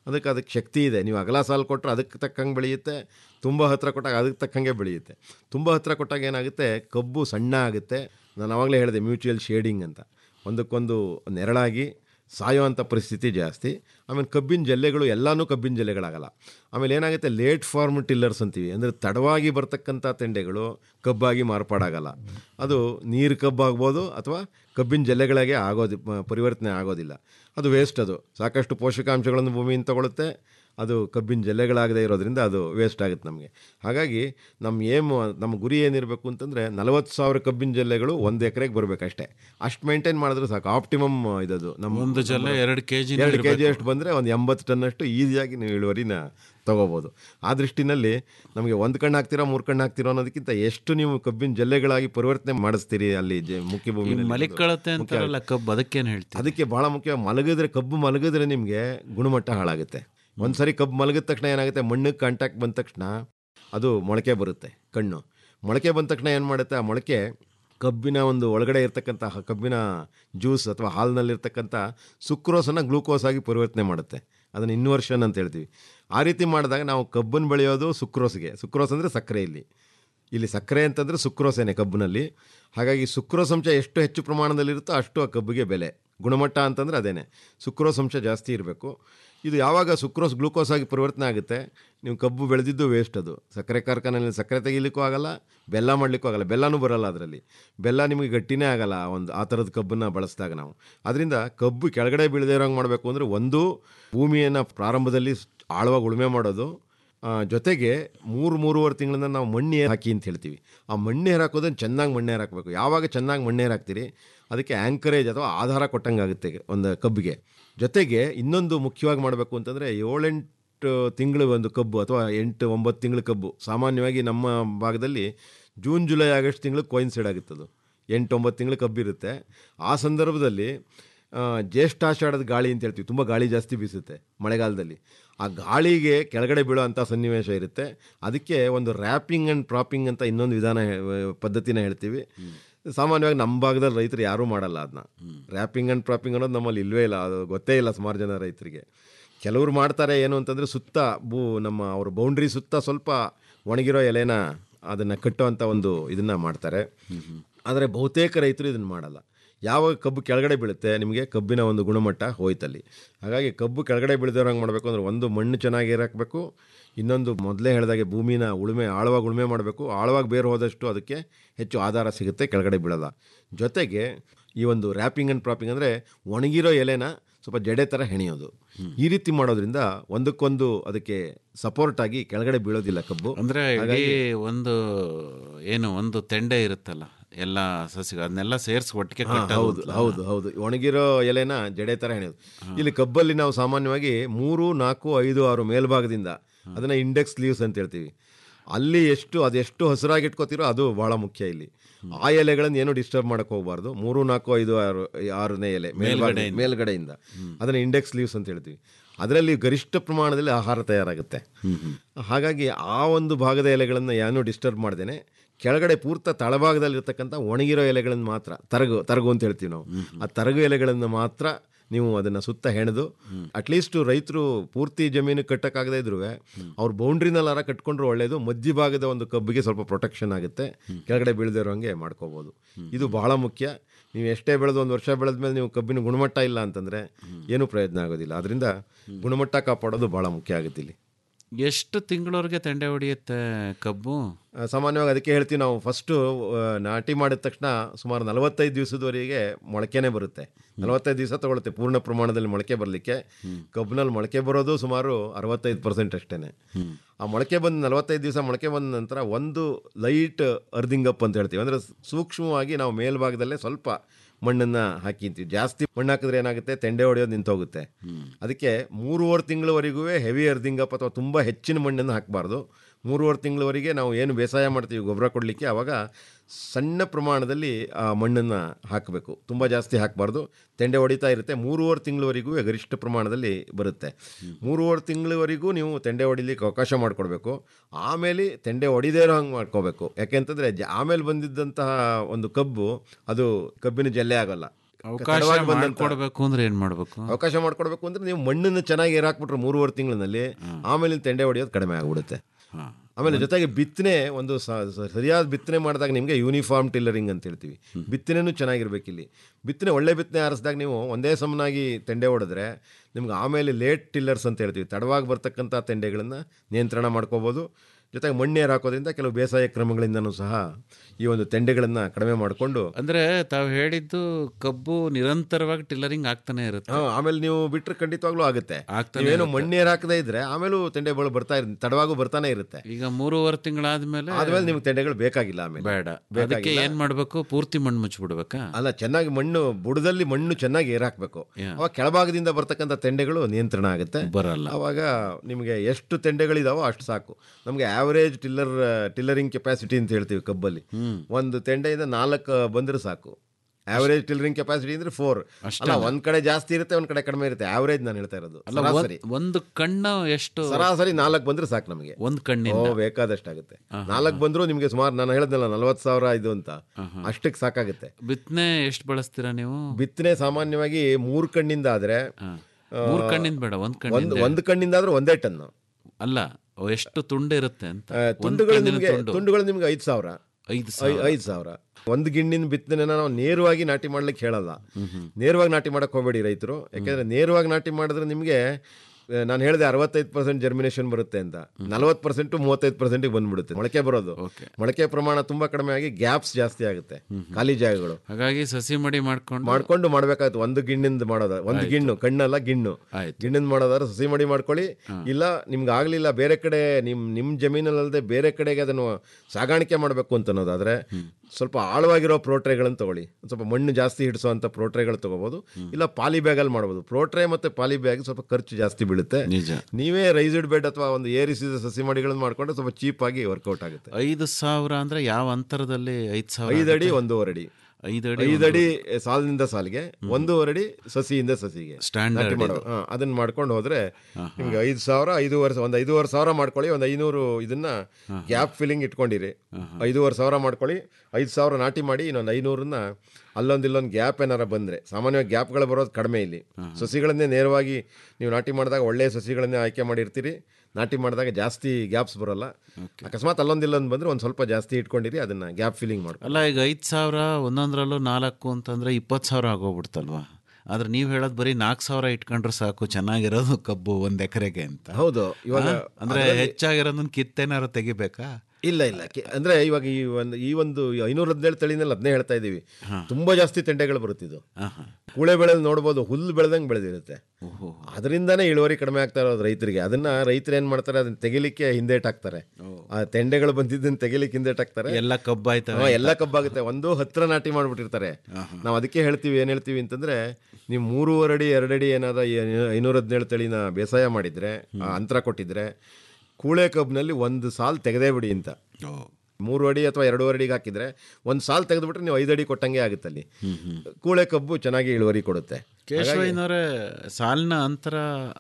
ಅದಕ್ಕೆ ಅದಕ್ಕೆ ಶಕ್ತಿ ಇದೆ ನೀವು ಅಗಲ ಸಾಲು ಕೊಟ್ಟರೆ ಅದಕ್ಕೆ ತಕ್ಕಂಗೆ ಬೆಳೆಯುತ್ತೆ ತುಂಬ ಹತ್ತಿರ ಕೊಟ್ಟಾಗ ಅದಕ್ಕೆ ತಕ್ಕಂಗೆ ಬೆಳೆಯುತ್ತೆ ತುಂಬ ಹತ್ತಿರ ಕೊಟ್ಟಾಗ ಏನಾಗುತ್ತೆ ಕಬ್ಬು ಸಣ್ಣ ಆಗುತ್ತೆ ನಾನು ಆವಾಗಲೇ ಹೇಳಿದೆ ಮ್ಯೂಚುವಲ್ ಶೇಡಿಂಗ್ ಅಂತ ಒಂದಕ್ಕೊಂದು ನೆರಳಾಗಿ ಸಾಯುವಂಥ ಪರಿಸ್ಥಿತಿ ಜಾಸ್ತಿ ಆಮೇಲೆ ಕಬ್ಬಿನ ಜಲ್ಲೆಗಳು ಎಲ್ಲನೂ ಕಬ್ಬಿನ ಜಲ್ಲೆಗಳಾಗಲ್ಲ ಆಮೇಲೆ ಏನಾಗುತ್ತೆ ಲೇಟ್ ಫಾರ್ಮ್ ಟಿಲ್ಲರ್ಸ್ ಅಂತೀವಿ ಅಂದರೆ ತಡವಾಗಿ ಬರ್ತಕ್ಕಂಥ ತೆಂಡೆಗಳು ಕಬ್ಬಾಗಿ ಮಾರ್ಪಾಡಾಗಲ್ಲ ಅದು ನೀರು ಕಬ್ಬು ಆಗ್ಬೋದು ಅಥವಾ ಕಬ್ಬಿನ ಜಲ್ಲೆಗಳಾಗೆ ಆಗೋದಿ ಪ- ಪರಿವರ್ತನೆ ಆಗೋದಿಲ್ಲ ಅದು ವೇಸ್ಟ್ ಅದು ಸಾಕಷ್ಟು ಪೋಷಕಾಂಶಗಳನ್ನು ಭೂಮಿಯಿಂದ ತಗೊಳುತ್ತೆ ಅದು ಕಬ್ಬಿನ ಜಲ್ಲೆಗಳಾಗದೇ ಇರೋದ್ರಿಂದ ಅದು ವೇಸ್ಟ್ ಆಗುತ್ತೆ ನಮಗೆ ಹಾಗಾಗಿ ನಮ್ಮ ಏಮು ನಮ್ಮ ಗುರಿ ಏನಿರಬೇಕು ಅಂತಂದರೆ ನಲವತ್ತು ಸಾವಿರ ಕಬ್ಬಿನ ಜಲ್ಲೆಗಳು ಒಂದು ಎಕರೆಗೆ ಬರಬೇಕಷ್ಟೇ ಅಷ್ಟು ಮೇಂಟೈನ್ ಮಾಡಿದ್ರೆ ಸಾಕು ಆಪ್ಟಿಮಮ್ ಇದದು ನಮ್ಮ ಒಂದು ಜಲ್ಲೆ ಎರಡು ಕೆಜಿ ಎರಡು ಕೆ ಜಿ ಅಷ್ಟು ಬಂದರೆ ಒಂದು ಎಂಬತ್ತು ಟನ್ನಷ್ಟು ಈಸಿಯಾಗಿ ನೀವು ಇಳುವರಿನ ತೊಗೋಬೋದು ಆ ದೃಷ್ಟಿನಲ್ಲಿ ನಮಗೆ ಒಂದು ಕಣ್ಣು ಹಾಕ್ತಿರೋ ಮೂರು ಕಣ್ಣು ಹಾಕ್ತಿರೋ ಅನ್ನೋದಕ್ಕಿಂತ ಎಷ್ಟು ನೀವು ಕಬ್ಬಿನ ಜಲ್ಲೆಗಳಾಗಿ ಪರಿವರ್ತನೆ ಮಾಡಿಸ್ತೀರಿ ಅಲ್ಲಿ ಜ ಮುಖ್ಯ ಭೂಮಿ ಮಲಿಕಳತೆ ಅಂತಾರಲ್ಲ ಕಬ್ಬು ಅದಕ್ಕೇನು ಹೇಳ್ತೀವಿ ಅದಕ್ಕೆ ಭಾಳ ಮುಖ್ಯ ಮಲಗಿದ್ರೆ ಕಬ್ಬು ಮಲಗಿದ್ರೆ ನಿಮಗೆ ಗುಣಮಟ್ಟ ಹಾಳಾಗುತ್ತೆ ಒಂದು ಸರಿ ಕಬ್ಬು ಮಲಗಿದ ತಕ್ಷಣ ಏನಾಗುತ್ತೆ ಮಣ್ಣಿಗೆ ಕಾಂಟ್ಯಾಕ್ಟ್ ಬಂದ ತಕ್ಷಣ ಅದು ಮೊಳಕೆ ಬರುತ್ತೆ ಕಣ್ಣು ಮೊಳಕೆ ಬಂದ ತಕ್ಷಣ ಏನು ಮಾಡುತ್ತೆ ಆ ಮೊಳಕೆ ಕಬ್ಬಿನ ಒಂದು ಒಳಗಡೆ ಇರ್ತಕ್ಕಂಥ ಹ- ಕಬ್ಬಿನ ಜ್ಯೂಸ್ ಅಥವಾ ಹಾಲಿನಲ್ಲಿರ್ತಕ್ಕಂಥ ಸುಕ್ರೋಸನ್ನು ಗ್ಲೂಕೋಸ್ ಆಗಿ ಪರಿವರ್ತನೆ ಮಾಡುತ್ತೆ ಅದನ್ನು ಇನ್ವರ್ಷನ್ ಅಂತ ಹೇಳ್ತೀವಿ ಆ ರೀತಿ ಮಾಡಿದಾಗ ನಾವು ಕಬ್ಬನ್ನು ಬೆಳೆಯೋದು ಸುಕ್ರೋಸ್ಗೆ ಸುಕ್ರೋಸ್ ಅಂದರೆ ಸಕ್ಕರೆ ಇಲ್ಲಿ ಇಲ್ಲಿ ಸಕ್ಕರೆ ಅಂತಂದರೆ ಸುಕ್ರೋಸೇನೆ ಕಬ್ಬಿನಲ್ಲಿ ಹಾಗಾಗಿ ಸುಕ್ರೋಸ್ ಅಂಶ ಎಷ್ಟು ಹೆಚ್ಚು ಪ್ರಮಾಣದಲ್ಲಿರುತ್ತೋ ಅಷ್ಟು ಆ ಕಬ್ಬಿಗೆ ಬೆಲೆ ಗುಣಮಟ್ಟ ಅಂತಂದರೆ ಅದೇನೆ ಸುಕ್ರೋಸ್ ಅಂಶ ಜಾಸ್ತಿ ಇರಬೇಕು ಇದು ಯಾವಾಗ ಸುಕ್ರೋಸ್ ಗ್ಲೂಕೋಸ್ ಆಗಿ ಪರಿವರ್ತನೆ ಆಗುತ್ತೆ ನೀವು ಕಬ್ಬು ಬೆಳೆದಿದ್ದು ವೇಸ್ಟ್ ಅದು ಸಕ್ಕರೆ ಕಾರ್ಖಾನೆಯಲ್ಲಿ ಸಕ್ಕರೆ ತೆಗಿಲಿಕ್ಕೂ ಆಗಲ್ಲ ಬೆಲ್ಲ ಮಾಡಲಿಕ್ಕೂ ಆಗಲ್ಲ ಬೆಲ್ಲನೂ ಬರಲ್ಲ ಅದರಲ್ಲಿ ಬೆಲ್ಲ ನಿಮಗೆ ಗಟ್ಟಿನೇ ಆಗಲ್ಲ ಒಂದು ಆ ಥರದ ಕಬ್ಬನ್ನು ಬಳಸಿದಾಗ ನಾವು ಅದರಿಂದ ಕಬ್ಬು ಕೆಳಗಡೆ ಬೀಳದೇ ಇರೋಂಗೆ ಮಾಡಬೇಕು ಅಂದರೆ ಒಂದು ಭೂಮಿಯನ್ನು ಪ್ರಾರಂಭದಲ್ಲಿ ಆಳವಾಗಿ ಉಳುಮೆ ಮಾಡೋದು ಆ, ಜೊತೆಗೆ ಮೂರು ಮೂರುವರೆ ತಿಂಗಳಿಂದ ನಾವು ಮಣ್ಣು ಹಾಕಿ ಅಂತ ಹೇಳ್ತೀವಿ ಆ ಮಣ್ಣು ಏರ್ ಹಾಕೋದನ್ನು ಚೆನ್ನಾಗಿ ಮಣ್ಣು ಏರ್ ಹಾಕಬೇಕು ಯಾವಾಗ ಚೆನ್ನಾಗಿ ಮಣ್ಣು ಏರ್ ಹಾಕ್ತೀರಿ ಅದಕ್ಕೆ ಆ್ಯಂಕರೇಜ್ ಅಥವಾ ಆಧಾರ ಕೊಟ್ಟಂಗೆ ಆಗುತ್ತೆ ಒಂದು ಕಬ್ಬಿಗೆ ಜೊತೆಗೆ ಇನ್ನೊಂದು ಮುಖ್ಯವಾಗಿ ಮಾಡಬೇಕು ಅಂತಂದರೆ ಏಳೆಂಟು ತಿಂಗಳು ಒಂದು ಕಬ್ಬು ಅಥವಾ ಎಂಟು ಒಂಬತ್ತು ತಿಂಗಳ ಕಬ್ಬು ಸಾಮಾನ್ಯವಾಗಿ ನಮ್ಮ ಭಾಗದಲ್ಲಿ ಜೂನ್ ಜುಲೈ ಆಗಸ್ಟ್ ತಿಂಗಳು ಕೊಯಿನ್ಸೈಡ್ ಆಗುತ್ತದು ಎಂಟು ಒಂಬತ್ತು ತಿಂಗಳು ಕಬ್ಬಿರುತ್ತೆ ಆ ಸಂದರ್ಭದಲ್ಲಿ ಆ, ಜ್ಯೇಷ್ಠಾಷಾಢದ ಗಾಳಿ ಅಂತ ಹೇಳ್ತೀವಿ ತುಂಬ ಗಾಳಿ ಜಾಸ್ತಿ ಬೀಸುತ್ತೆ ಮಳೆಗಾಲದಲ್ಲಿ ಆ ಗಾಳಿಗೆ ಕೆಳಗಡೆ ಬೀಳೋ ಅಂಥ ಸನ್ನಿವೇಶ ಇರುತ್ತೆ ಅದಕ್ಕೆ ಒಂದು ರ್ಯಾಪಿಂಗ್ ಆ್ಯಂಡ್ ಪ್ರಾಪಿಂಗ್ ಅಂತ ಇನ್ನೊಂದು ವಿಧಾನ ಹೇ- ಪದ್ಧತಿನ ಹೇಳ್ತೀವಿ ಸಾಮಾನ್ಯವಾಗಿ ನಮ್ಮ ಭಾಗದಲ್ಲಿ ರೈತರು ಯಾರೂ ಮಾಡಲ್ಲ ಅದನ್ನ ರ್ಯಾಪಿಂಗ್ ಆ್ಯಂಡ್ ಪ್ರಾಪಿಂಗ್ ಅನ್ನೋದು ನಮ್ಮಲ್ಲಿ ಇಲ್ವೇ ಇಲ್ಲ ಅದು ಗೊತ್ತೇ ಇಲ್ಲ ಸುಮಾರು ಜನ ರೈತರಿಗೆ ಕೆಲವರು ಮಾಡ್ತಾರೆ ಏನು ಅಂತಂದರೆ ಸುತ್ತ ಭೂ ನಮ್ಮ ಅವ್ರ ಬೌಂಡ್ರಿ ಸುತ್ತ ಸ್ವಲ್ಪ ಒಣಗಿರೋ ಎಲೆನ ಅದನ್ನು ಕಟ್ಟುವಂಥ ಒಂದು ಇದನ್ನು ಮಾಡ್ತಾರೆ ಆದರೆ ಬಹುತೇಕ ರೈತರು ಇದನ್ನು ಮಾಡಲ್ಲ ಯಾವಾಗ ಕಬ್ಬು ಕೆಳಗಡೆ ಬೀಳುತ್ತೆ ನಿಮಗೆ ಕಬ್ಬಿನ ಒಂದು ಗುಣಮಟ್ಟ ಹೋಯ್ತಲ್ಲಿ ಹಾಗಾಗಿ ಕಬ್ಬು ಕೆಳಗಡೆ ಬೀಳದಿರೋಂಗೆ ಮಾಡಬೇಕು ಅಂದರೆ ಒಂದು ಮಣ್ಣು ಚೆನ್ನಾಗಿ ಇರಾಕಬೇಕು ಇನ್ನೊಂದು ಮೊದಲೇ ಹೇಳಿದಾಗೆ ಭೂಮಿನ ಉಳುಮೆ ಆಳವಾಗಿ ಉಳುಮೆ ಮಾಡಬೇಕು ಆಳವಾಗಿ ಬೇರು ಹೋದಷ್ಟು ಅದಕ್ಕೆ ಹೆಚ್ಚು ಆಧಾರ ಸಿಗುತ್ತೆ ಕೆಳಗಡೆ ಬೀಳಲ್ಲ ಜೊತೆಗೆ ಈ ಒಂದು ರ್ಯಾಪಿಂಗ್ ಆ್ಯಂಡ್ ಪ್ರಾಪಿಂಗ್ ಅಂದರೆ ಒಣಗಿರೋ ಎಲೆನ ಸ್ವಲ್ಪ ಜಡೆ ಥರ ಹೆಣೆಯೋದು ಈ ರೀತಿ ಮಾಡೋದ್ರಿಂದ ಒಂದಕ್ಕೊಂದು ಅದಕ್ಕೆ ಸಪೋರ್ಟ್ ಆಗಿ ಕೆಳಗಡೆ ಬೀಳೋದಿಲ್ಲ ಕಬ್ಬು ಅಂದ್ರೆ ಇಡೀ ಒಂದು ಏನು ಒಂದು ತೆಂಡೆ ಇರುತ್ತಲ್ಲ ಎಲ್ಲ ಸಸಿಗ ಅದನ್ನೆಲ್ಲ ಸೇರಿಸಿ ಒಟ್ಟಿಗೆ ಹಾ, ಕಟ್ಟೋದು ಹೌದು ಹೌದು ಹೌದು ಒಣಗಿರೋ ಎಲೆನ ಜಡೆ ಥರ ಹೆಣೆಯೋದು ಇಲ್ಲಿ ಕಬ್ಬಲ್ಲಿ ನಾವು ಸಾಮಾನ್ಯವಾಗಿ ಮೂರು ನಾಲ್ಕು ಐದು ಆರು ಮೇಲ್ಭಾಗದಿಂದ ಅದನ್ನ ಇಂಡೆಕ್ಸ್ ಲೀವ್ಸ್ ಅಂತ ಹೇಳ್ತೀವಿ ಅಲ್ಲಿ ಎಷ್ಟು ಅದೆಷ್ಟು ಹಸಿರಾಗಿ ಇಟ್ಕೋತಿರೋ ಅದು ಬಹಳ ಮುಖ್ಯ ಇಲ್ಲಿ ಆ ಎಲೆಗಳನ್ನು ಏನು ಡಿಸ್ಟರ್ಬ್ ಮಾಡಕ್ ಹೋಗಬಾರ್ದು ಮೂರು ನಾಲ್ಕು ಐದು ಆರು ಆರನೇ ಎಲೆ ಮೇಲ್ಭಾಗ ಮೇಲ್ಗಡೆಯಿಂದ ಅದನ್ನ ಇಂಡೆಕ್ಸ್ ಲೀವ್ಸ್ ಅಂತ ಹೇಳ್ತೀವಿ ಅದರಲ್ಲಿ ಗರಿಷ್ಠ ಪ್ರಮಾಣದಲ್ಲಿ ಆಹಾರ ತಯಾರಾಗುತ್ತೆ ಹಾಗಾಗಿ ಆ ಒಂದು ಭಾಗದ ಎಲೆಗಳನ್ನು ಏನೂ ಡಿಸ್ಟರ್ಬ್ ಮಾಡ್ದೇನೆ ಕೆಳಗಡೆ ಪೂರ್ತ ತಳಭಾಗದಲ್ಲಿ ಇರ್ತಕ್ಕಂಥ ಒಣಗಿರೋ ಎಲೆಗಳನ್ನು ಮಾತ್ರ ತರಗು ತರಗು ಅಂತ ಹೇಳ್ತೀವಿ ನಾವು ಆ ತರಗು ಎಲೆಗಳನ್ನು ಮಾತ್ರ ನೀವು ಅದನ್ನು ಸುತ್ತ ಹೆಣೆದು ಅಟ್ಲೀಸ್ಟ್ ರೈತರು ಪೂರ್ತಿ ಜಮೀನು ಕಟ್ಟಕ್ಕಾಗದೇ ಇದ್ರು ಅವ್ರ ಬೌಂಡ್ರಿನಲ್ಲಾರ ಕಟ್ಕೊಂಡ್ರೆ ಒಳ್ಳೆಯದು ಮಧ್ಯಭಾಗದ ಒಂದು ಕಬ್ಬಿಗೆ ಸ್ವಲ್ಪ ಪ್ರೊಟೆಕ್ಷನ್ ಆಗುತ್ತೆ ಕೆಳಗಡೆ ಬೀಳದಿರೋಂಗೆ ಮಾಡ್ಕೋಬೋದು ಇದು ಬಹಳ ಮುಖ್ಯ ನೀವು ಎಷ್ಟೇ ಬೆಳೆದು ಒಂದು ವರ್ಷ ಬೆಳೆದ ಮೇಲೆ ನೀವು ಕಬ್ಬಿನ ಗುಣಮಟ್ಟ ಇಲ್ಲ ಅಂತಂದರೆ ಏನೂ ಪ್ರಯೋಜನ ಆಗೋದಿಲ್ಲ ಅದರಿಂದ ಗುಣಮಟ್ಟ ಕಾಪಾಡೋದು ಭಾಳ ಮುಖ್ಯ ಆಗುತ್ತೆ ಇಲ್ಲಿ ಎಷ್ಟು ತಿಂಗಳವರೆಗೆ ತೆಂಡೆ ಹೊಡೆಯುತ್ತೆ ಕಬ್ಬು ಆ, ಸಾಮಾನ್ಯವಾಗಿ ಅದಕ್ಕೆ ಹೇಳ್ತೀವಿ ನಾವು ಫಸ್ಟು ನಾಟಿ ಮಾಡಿದ ತಕ್ಷಣ ಸುಮಾರು ನಲವತ್ತೈದು ದಿವಸದವರೆಗೆ ಮೊಳಕೆನೇ ಬರುತ್ತೆ ನಲವತ್ತೈದು ದಿವಸ ತಗೊಳುತ್ತೆ ಪೂರ್ಣ ಪ್ರಮಾಣದಲ್ಲಿ ಮೊಳಕೆ ಬರಲಿಕ್ಕೆ ಕಬ್ಬಿನಲ್ಲಿ ಮೊಳಕೆ ಬರೋದು ಸುಮಾರು ಅರವತ್ತೈದು ಪರ್ಸೆಂಟ್ ಅಷ್ಟೇ ಆ ಮೊಳಕೆ ಬಂದು ನಲವತ್ತೈದು ದಿವಸ ಮೊಳಕೆ ಬಂದ ನಂತರ ಒಂದು ಲೈಟ್ ಅರ್ದಿಂಗ್ ಅಪ್ ಅಂತ ಹೇಳ್ತೀವಿ ಅಂದರೆ ಸೂಕ್ಷ್ಮವಾಗಿ ನಾವು ಮೇಲ್ಭಾಗದಲ್ಲೇ ಸ್ವಲ್ಪ ಮಣ್ಣನ್ನು ಹಾಕಿಂತೀವಿ ಜಾಸ್ತಿ ಮಣ್ಣು ಹಾಕಿದ್ರೆ ಏನಾಗುತ್ತೆ ತೆಂಡೆ ಹೊಡೆಯೋದು ನಿಂತೋಗುತ್ತೆ ಅದಕ್ಕೆ ಮೂರುವರೆ ತಿಂಗಳವರೆಗೂ ಹೆವಿ ಅರ್ದಿಂಗ್ ಅಪ್ ಅಥವಾ ತುಂಬ ಹೆಚ್ಚಿನ ಮಣ್ಣನ್ನು ಹಾಕಬಾರ್ದು ಮೂರುವರೆ ತಿಂಗಳವರೆಗೆ ನಾವು ಏನು ಬೇಸಾಯ ಮಾಡ್ತೀವಿ ಗೊಬ್ಬರ ಕೊಡಲಿಕ್ಕೆ ಆವಾಗ ಸಣ್ಣ ಪ್ರಮಾಣದಲ್ಲಿ ಆ ಮಣ್ಣನ್ನು ಹಾಕಬೇಕು ತುಂಬ ಜಾಸ್ತಿ ಹಾಕಬಾರ್ದು ತೆಂಡೆ ಹೊಡಿತಾ ಇರುತ್ತೆ ಮೂರುವರೆ ತಿಂಗಳವರೆಗೂ ಗರಿಷ್ಠ ಪ್ರಮಾಣದಲ್ಲಿ ಬರುತ್ತೆ ಮೂರುವರೆ ತಿಂಗಳವರೆಗೂ ನೀವು ತೆಂಡೆ ಹೊಡಿಲಿಕ್ಕೆ ಅವಕಾಶ ಮಾಡಿಕೊಡ್ಬೇಕು ಆಮೇಲೆ ತೆಂಡೆ ಹೊಡಿದೇ ಇರೋ ಹಂಗೆ ಮಾಡ್ಕೋಬೇಕು ಯಾಕೆಂತಂದರೆ ಜ ಆಮೇಲೆ ಬಂದಿದ್ದಂತಹ ಒಂದು ಕಬ್ಬು ಅದು ಕಬ್ಬಿನ ಜಲ್ಲೆ ಆಗೋಲ್ಲ ಅವಕಾಶ ತಡವಾಗಿ ಬಂದಂತ ಮಾಡ್ಕೊಡ್ಬೇಕು ಅಂದ್ರೆ ಏನ್ ಮಾಡ್ಬೇಕು ಅವಕಾಶ ಮಾಡ್ಕೊಡ್ಬೇಕು ಅಂದ್ರೆ ನೀವು ಮಣ್ಣನ್ನು ಚೆನ್ನಾಗಿ ಏರಾಕ್ಬಿಟ್ರೆ ಮೂರುವರೆ ತಿಂಗಳಿನಲ್ಲಿ ಆಮೇಲೆ ತೆಂಡೆ ಹೊಡೆಯೋದು ಕಡಿಮೆ ಆಗ್ಬಿಡುತ್ತೆ ಆಮೇಲೆ ಜೊತೆಗೆ ಬಿತ್ತನೆ ಒಂದು ಸ- ಸ- ಸರಿಯಾದ ಬಿತ್ತನೆ ಮಾಡಿದಾಗ ನಿಮಗೆ ಯೂನಿಫಾರ್ಮ್ ಟಿಲ್ಲರಿಂಗ್ ಅಂತ ಹೇಳ್ತೀವಿ ಬಿತ್ತನೆನೂ ಚೆನ್ನಾಗಿರ್ಬೇಕು ಇಲ್ಲಿ ಬಿತ್ತನೆ ಒಳ್ಳೆ ಬಿತ್ತನೆ ಆರಿಸಿದಾಗ ನೀವು ಒಂದೇ ಸಮನಾಗಿ ತೆಂಡೆ ಹೊಡೆದ್ರೆ ನಿಮ್ಗೆ ಆಮೇಲೆ ಲೇಟ್ ಟಿಲ್ಲರ್ಸ್ ಅಂತ ಹೇಳ್ತೀವಿ ತಡವಾಗಿ ಬರ್ತಕ್ಕಂಥ ತೆಂಡೆಗಳನ್ನು ನಿಯಂತ್ರಣ ಮಾಡ್ಕೋಬೋದು ಜೊತೆಗೆ ಮಣ್ಣೇರು ಹಾಕೋದ್ರಿಂದ ಕೆಲವು ಬೇಸಾಯ ಕ್ರಮಗಳಿಂದನೂ ಸಹ ಈ ಒಂದು ತೆಂಡೆಗಳನ್ನು ಕಡಿಮೆ ಮಾಡಿಕೊಂಡು ಅಂದ್ರೆ ತಾವು ಹೇಳಿದ್ದು ಕಬ್ಬು ನಿರಂತರವಾಗಿ ಟಿಲ್ಲರಿಂಗ್ ಆಗ್ತಾನೆ ಇರುತ್ತೆ ಹಾ, ಆಮೇಲೆ ನೀವು ಬಿಟ್ರೆ ಖಂಡಿತವಾಗ್ಲೂ ಆಗುತ್ತೆ ಆಗ್ತಾನೆ ನೀವೇನು ಇರುತ್ತೆ. ಮಣ್ಣೇರು ಹಾಕದೇ ಇದ್ರೆ ಆಮೇಲೂ ತೆಂಡೆಗಳು ಬರ್ತಾ ಇರುತ್ತೆ ತಡವಾಗೂ ಬರ್ತಾನೆ ಇರುತ್ತೆ ಈಗ ಮೂರುವರೆ ತಿಂಗಳಾದ್ಮೇಲೆ ಆದ್ಮೇಲೆ ನಿಮ್ಗೆ ತೆಂಡೆಗಳು ಬೇಕಾಗಿಲ್ಲ ಆಮೇಲೆ ಬೇಡ ಅದಕ್ಕೆ ಬೇಕಾಗಿಲ್ಲ. ಏನ್ ಮಾಡ್ಬೇಕು ಪೂರ್ತಿ ಮಣ್ಣು ಮುಚ್ಚಿಬಿಡ್ಬೇಕಾ ಅಲ್ಲ ಚೆನ್ನಾಗಿ ಮಣ್ಣು ಬುಡದಲ್ಲಿ ಮಣ್ಣು ಚೆನ್ನಾಗಿ ಏರಾಕ್ಬೇಕು ಅವಾಗ ಕೆಳಭಾಗದಿಂದ ಬರ್ತಕ್ಕಂಥ ತೆಂಡೆಗಳು ನಿಯಂತ್ರಣ ಆಗುತ್ತೆ ಬರಲ್ಲ ಅವಾಗ ನಿಮಗೆ ಎಷ್ಟು ತೆಂಡೆಗಳಿದಾವೋ ಅಷ್ಟು ಸಾಕು ನಮಗೆ ಆವರೇಜ್ ಟಿಲ್ಲರ್ ಟಿಲ್ಲರಿಂಗ್ ಕೆಪಾಸಿಟಿ ಅಂತ ಹೇಳ್ತೀವಿ ಕಬ್ಬಲ್ಲಿ ಒಂದು ತೆಂಡೆಯಿಂದ ನಾಲ್ಕು ಬಂದ್ರೆ ಸಾಕು ಆವರೇಜ್ ಟಿಲ್ಲರಿಂಗ್ ಕೆಪಾಸಿಟಿ ಅಂದ್ರೆ ಫೋರ್ ಅಲ್ಲ ಒಂದ್ ಕಡೆ ಜಾಸ್ತಿ ಇರುತ್ತೆ ಒಂದ್ ಕಡೆ ಕಡಿಮೆ ಇರುತ್ತೆ ಆವರೇಜ್ ನಾನು ಹೇಳ್ತಾ ಇರೋದು ಅಲ್ಲ ಒಂದ್- ಸರಾಸರಿ ಒಂದು ಕಣ್ಣು ಎಷ್ಟು ಸರಾಸರಿ ನಾಲ್ಕು ಬಂದ್ರೆ ಸಾಕು ನಮಗೆ ಒಂದ್ ಓ ಕಣ್ಣಿಂದ ಬೇಕಾದಷ್ಟಾಗುತ್ತೆ ನಾಲ್ಕು ಬಂದ್ರು ನಿಮ್ಗೆ ಸುಮಾರು ನಾನು ಹೇಳಿದ್ನಲ್ಲ ನಲ್ವತ್ತು ಸಾವಿರ ಇದು ಅಂತ ಅಷ್ಟಕ್ಕೆ ಸಾಕಾಗುತ್ತೆ ಬಿತ್ತನೆ ಎಷ್ಟು ಬಳಸ್ತೀರಾ ನೀವು ಬಿತ್ತನೆ ಸಾಮಾನ್ಯವಾಗಿ ಮೂರು ಕಣ್ಣಿಂದ ಆದ್ರೆ ಮೂರ್ ಕಣ್ಣಿಂದ ಬೇಡ ಒಂದ್ ಒಂದು ಕಣ್ಣಿಂದ ಒಂದು ಕಣ್ಣಿಂದ ಆದ್ರೆ ಒಂದೇ ಟನ್ನು ಅಲ್ಲ ಅವು ಎಷ್ಟು ತುಂಡು ಇರುತ್ತೆ ಅಂತ ಆ, ಒಂದ್ ತುಂಡುಗಳು ಕಣ್ಣಿನ ನಿಮ್ಗೆ ತುಂಡು ತುಂಡುಗಳು ನಿಮ್ಗೆ ಐದು ಸಾವಿರ ಐದು ಐ- ಸಾವಿರ ಐದು ಸಾವಿರ ಒಂದು ಗಿಣ್ಣಿನ ಬಿತ್ತನೆನ ನಾವು ನೇರವಾಗಿ ನಾಟಿ ಮಾಡ್ಲಿಕ್ಕೆ ಹೇಳಲ್ಲ ನೇರವಾಗಿ ನಾಟಿ ಮಾಡಕ್ ಹೋಗಬೇಡಿ ರೈತರು ಯಾಕೆಂದ್ರೆ ನೇರವಾಗಿ ನಾಟಿ ಮಾಡಿದ್ರೆ ನಿಮಗೆ ನಾನು ಹೇಳಿದೆ ಅರವತ್ತೈದು ಪರ್ಸೆಂಟ್ ಜರ್ಮಿನೇಷನ್ ಬರುತ್ತೆ ಅಂತ ನಲವತ್ತು ಪರ್ಸೆಂಟು ಮೂವತ್ತೈದು ಪರ್ಸೆಂಟಿಗೆ ಬಂದ್ಬಿಡುತ್ತೆ ಮೊಳಕೆ ಬರೋದು Okay. ಮೊಳಕೆ ಪ್ರಮಾಣ ತುಂಬಾ ಕಡಿಮೆ ಆಗಿ ಗ್ಯಾಪ್ಸ್ ಜಾಸ್ತಿ ಆಗುತ್ತೆ ಖಾಲಿ ಜಾಗಗಳು ಹಾಗಾಗಿ ಸಸಿ ಮಡಿ ಮಾಡ್ಕೊಂಡು ಮಾಡ್ಕೊಂಡು ಮಾಡ್ಬೇಕಾಯ್ತು ಒಂದು ಗಿಣ್ಣಿಂದ ಮಾಡೋದ ಒಂದು ಗಿಣ್ಣು ಕಣ್ಣಲ್ಲ ಗಿಣ್ಣು ಆಯ್ತು. ಗಿಣ್ಣಿಂದ ಮಾಡೋದಾದ್ರೆ ಸಸಿ ಮಡಿ ಮಾಡ್ಕೊಳ್ಳಿ ಇಲ್ಲ ನಿಮ್ಗೆ ಆಗ್ಲಿಲ್ಲ ಬೇರೆ ಕಡೆ ನಿಮ್ ನಿಮ್ ಜಮೀನಲ್ಲದೆ ಬೇರೆ ಕಡೆಗೆ ಅದನ್ನು ಸಾಗಾಣಿಕೆ ಮಾಡಬೇಕು ಅಂತ ಅನ್ನೋದಾದ್ರೆ ಸ್ವಲ್ಪ ಆಳವಾಗಿರೋ ಪ್ರೋಟ್ರೆಗಳನ್ನು ತಗೊಳ್ಳಿ ಒಂದ್ ಸ್ವಲ್ಪ ಮಣ್ಣು ಜಾಸ್ತಿ ಹಿಡಿಸುವಂತ ಪ್ರೋಟ್ರೆಗಳು ತಗೋಬಹುದು ಇಲ್ಲ ಪಾಲಿ ಬ್ಯಾಗಲ್ಲಿ ಮಾಡ್ಬೋದು ಪ್ರೋಟ್ರೆ ಮತ್ತೆ ಪಾಲಿ ಬ್ಯಾಗ್ ಸ್ವಲ್ಪ ಖರ್ಚು ಜಾಸ್ತಿ ಬೀಳುತ್ತೆ ನಿಜ ನೀವೇ ರೈಸ್ಡ್ ಬೆಡ್ ಅಥವಾ ಒಂದು ಏರಿಸಿದ ಸಸಿ ಮಡಿಗಳನ್ನು ಮಾಡ್ಕೊಂಡ್ರೆ ಸ್ವಲ್ಪ ಚೀಪ್ ಆಗಿ ವರ್ಕೌಟ್ ಆಗುತ್ತೆ ಐದು ಸಾವಿರ ಅಂದ್ರೆ ಯಾವ ಅಂತರದಲ್ಲಿ ಐದು ಸಾವಿರ ಐದು ಅಡಿ ಒಂದೂವರೆ ಅಡಿ ಐದು ಅಡಿ ಐದು ಅಡಿ ಸಾಲಿನಿಂದ ಸಾಲಿಗೆ ಒಂದೂವರೆ ಅಡಿ ಸಸಿಯಿಂದ ಸಸಿಗೆ Standard ನಾಟಿ ಮಾಡೋ- ಹಾ, ಅದನ್ನ ಮಾಡ್ಕೊಂಡು ಹೋದ್ರೆ ನಿಮ್ಗೆ ಐದು ಸಾವಿರ ಐದೂವರೆ ಒಂದು ಐದೂವರೆ ಸಾವಿರ ಮಾಡ್ಕೊಳ್ಳಿ ಒಂದು ಐನೂರು ಇದನ್ನ ಗ್ಯಾಪ್ ಫಿಲ್ಲಿಂಗ್ ಇಟ್ಕೊಂಡಿರಿ ಐದೂವರೆ ಸಾವಿರ ಮಾಡ್ಕೊಳ್ಳಿ ಐದು ಸಾವಿರ ನಾಟಿ ಮಾಡಿ ಇನ್ನೊಂದು ಐನೂರನ್ನ ಅಲ್ಲೊಂದು ಇಲ್ಲೊಂದು ಗ್ಯಾಪ್ ಏನಾರ ಬಂದ್ರೆ ಸಾಮಾನ್ಯವಾಗಿ ಗ್ಯಾಪ್ಗಳು ಬರೋದು ಕಡಿಮೆ ಇಲ್ಲಿ ಸಸಿಗಳನ್ನೇ ನೇರವಾಗಿ ನೀವು ನಾಟಿ ಮಾಡಿದಾಗ ಒಳ್ಳೆಯ ಸಸಿಗಳನ್ನೇ ಆಯ್ಕೆ ಮಾಡಿರ್ತೀರಿ ನಾಟಿ ಮಾಡಿದಾಗ ಜಾಸ್ತಿ ಗ್ಯಾಪ್ಸ್ ಬರಲ್ಲ ಅಕಸ್ಮಾತ್ ಅಲ್ಲೊಂದು ಇಲ್ಲೊಂದು ಬಂದ್ರೆ ಒಂದು ಸ್ವಲ್ಪ ಜಾಸ್ತಿ ಇಟ್ಕೊಂಡಿರಿ ಅದನ್ನ ಗ್ಯಾಪ್ ಫಿಲ್ಲಿಂಗ್ ಮಾಡ್ಕೊಳ್ಳಿ ಅಲ್ಲ ಈಗ ಐದು ಸಾವಿರ ಒಂದೊಂದರಲ್ಲೂ ನಾಲ್ಕು ಅಂತಂದ್ರೆ ಇಪ್ಪತ್ತು ಸಾವಿರ ಆಗೋಗ್ಬಿಡ್ತಲ್ವಾ ಆದ್ರೆ ನೀವು ಹೇಳೋದು ಬರೀ ನಾಲ್ಕು ಸಾವಿರ ಇಟ್ಕೊಂಡ್ರೆ ಸಾಕು ಚೆನ್ನಾಗಿರೋದು ಕಬ್ಬು ಒಂದ್ ಎಕರೆಗೆ ಅಂತ ಹೌದು ಇವಾಗ ಆ? ಅಂದ್ರೆ ಹೆಚ್ಚಾಗಿರೋದನ್ನ ಕಿತ್ತೇನಾರು ತೆಗಿಬೇಕಾ ಇಲ್ಲ ಇಲ್ಲ ಕೆ- ಅಂದ್ರೆ ಇವಾಗ ಈ ಒಂದು ಈ ಒಂದು ಐನೂರ ಹದಿನೇಳು ತಳಿನಲ್ಲಿ ಅದನ್ನೇ ಹೇಳ್ತಾ ಇದೀವಿ ತುಂಬಾ ಜಾಸ್ತಿ ತೆಂಡೆಗಳು ಬರುತ್ತಿದ್ದು ಆಹಾ. ಕೂಳೆ ಬೆಳೆದು ನೋಡ್ಬೋದು ಹುಲ್ಲು ಬೆಳೆದಂಗೆ ಬೆಳೆದಿರುತ್ತೆ ಅದರಿಂದಾನೇ ಇಳುವರಿ ಕಡಿಮೆ ಆಗ್ತಾ ಇರೋದು ರೈತರಿಗೆ ಅದನ್ನ ರೈತರು ಏನ್ ಮಾಡ್ತಾರೆ ಅದನ್ನ ತೆಗಿಲಿಕ್ಕೆ ಹಿಂದೇಟಾಕ್ತಾರೆ ಆ ತೆಂಡೆಗಳು ಬಂದಿದ್ದನ್ನ ತೆಗಿಲಿಕ್ಕೆ ಹಿಂದೇಟಾಕ್ತಾರೆ ಎಲ್ಲ ಕಬ್ಬಾಯ್ತವೆ ಹಾ, ಎಲ್ಲ ಕಬ್ಬಾಗುತ್ತೆ ಒಂದು ಹತ್ರ ನಾಟಿ ಮಾಡ್ಬಿಟ್ಟಿರ್ತಾರೆ ನಾವು ಅದಕ್ಕೆ ಹೇಳ್ತೀವಿ ಏನ್ ಹೇಳ್ತೀವಿ ಅಂತಂದ್ರೆ ನೀವು ಮೂರುವರೆ ಅಡಿ ಎರಡಡಿ ಏನಾದ ಐನೂರ ಹದಿನೇಳು ತಳಿನ ಬೇಸಾಯ ಮಾಡಿದ್ರೆ ಆ ಅಂತರ ಕೊಟ್ಟಿದ್ರೆ ಕೂಳೆ ಕಬ್ಬಿನಲ್ಲಿ ಒಂದು ಸಾಲ್ ತೆಗೆದೇ ಬಿಡಿ ಅಂತ ಮೂರು ಅಡಿ ಅಥವಾ ಎರಡೂವರೆ ಅಡಿಗೆ ಹಾಕಿದ್ರೆ ಒಂದು ಸಾಲ್ ತೆಗೆದುಬಿಟ್ರೆ ನೀವು ಐದು ಅಡಿ ಕೊಟ್ಟಂಗೆ ಆಗುತ್ತೆ ಅಲ್ಲಿ ಕೂಳೆ ಕಬ್ಬು ಚೆನ್ನಾಗಿ ಇಳುವರಿ ಕೊಡುತ್ತೆ ಕೇಶವಯ್ಯನವರೇ ಸಾಲಿನ ಅಂತರ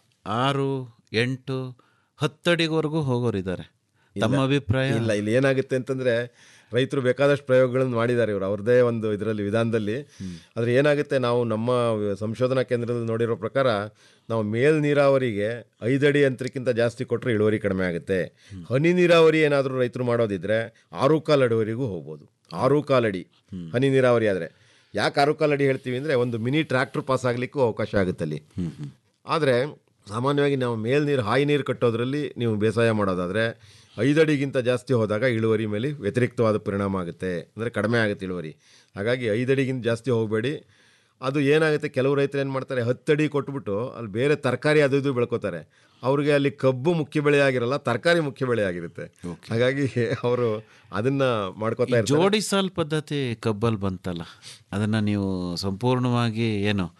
ಆರು ಎಂಟು ಹತ್ತಡಿವರೆಗೂ ಹೋಗೋರಿದ್ದಾರೆ ತಮ್ಮ ಅಭಿಪ್ರಾಯ ಇಲ್ಲ ಇಲ್ಲಿ ಏನಾಗುತ್ತೆ ಅಂತಂದ್ರೆ ರೈತರು ಬೇಕಾದಷ್ಟು ಪ್ರಯೋಗಗಳನ್ನು ಮಾಡಿದ್ದಾರೆ ಇವರು ಅವ್ರದ್ದೇ ಒಂದು ಇದರಲ್ಲಿ ವಿಧಾನದಲ್ಲಿ ಆದ್ರೆ ಏನಾಗುತ್ತೆ ನಾವು ನಮ್ಮ ಸಂಶೋಧನಾ ಕೇಂದ್ರದಲ್ಲಿ ನೋಡಿರೋ ಪ್ರಕಾರ ನಾವು ಮೇಲ್ ನೀರಾವರಿಗೆ ಐದಡಿ ಅಂತರಕ್ಕಿಂತ ಜಾಸ್ತಿ ಕೊಟ್ಟರೆ ಇಳುವರಿ ಕಡಿಮೆ ಆಗುತ್ತೆ ಹನಿ ನೀರಾವರಿ ಏನಾದರೂ ರೈತರು ಮಾಡೋದಿದ್ರೆ ಆರು ಕಾಲು ಅಡಿವರೆಗೂ ಹೋಗ್ಬೋದು ಆರು ಕಾಲು ಅಡಿ ಹನಿ ನೀರಾವರಿ ಆದರೆ ಯಾಕೆ ಆರು ಕಾಲು ಅಡಿ ಹೇಳ್ತೀವಿ ಅಂದರೆ ಒಂದು ಮಿನಿ ಟ್ರ್ಯಾಕ್ಟರ್ ಪಾಸ್ ಆಗಲಿಕ್ಕೂ ಅವಕಾಶ ಆಗುತ್ತೆ ಅಲ್ಲಿ ಆದರೆ ಸಾಮಾನ್ಯವಾಗಿ ನಾವು ಮೇಲ್ ನೀರು ಹಾಯಿ ನೀರು ಕಟ್ಟೋದ್ರಲ್ಲಿ ನೀವು ಬೇಸಾಯ ಮಾಡೋದಾದರೆ ಐದಡಿಗಿಂತ ಜಾಸ್ತಿ ಹೋದಾಗ ಇಳುವರಿ ಮೇಲೆ ವ್ಯತಿರಿಕ್ತವಾದ ಪರಿಣಾಮ ಆಗುತ್ತೆ ಅಂದರೆ ಕಡಿಮೆ ಆಗುತ್ತೆ ಇಳುವರಿ ಹಾಗಾಗಿ ಐದಡಿಗಿಂತ ಜಾಸ್ತಿ ಹೋಗಬೇಡಿ ಅದು ಏನಾಗುತ್ತೆ ಕೆಲವು ರೈತರು ಏನು ಮಾಡ್ತಾರೆ ಹತ್ತಡಿ ಕೊಟ್ಬಿಟ್ಟು ಅಲ್ಲಿ ಬೇರೆ ತರಕಾರಿ ಅದು ಇದು ಬೆಳ್ಕೋತಾರೆ ಅವ್ರಿಗೆ ಅಲ್ಲಿ ಕಬ್ಬು ಮುಖ್ಯ ಬೆಳೆ ಆಗಿರಲ್ಲ ತರಕಾರಿ ಮುಖ್ಯ ಬೆಳೆ ಆಗಿರುತ್ತೆ ಹಾಗಾಗಿ ಅವರು ಅದನ್ನ ಮಾಡ್ಕೋತಾ ಇರ್ತಾರೆ ಜೋಡಿ ಸಾಲ್ ಪದ್ಧತಿ ಕಬ್ಬಲ್ ಬಂತಲ್ಲ ಅದನ್ನ ನೀವು ಸಂಪೂರ್ಣವಾಗಿ ಏನು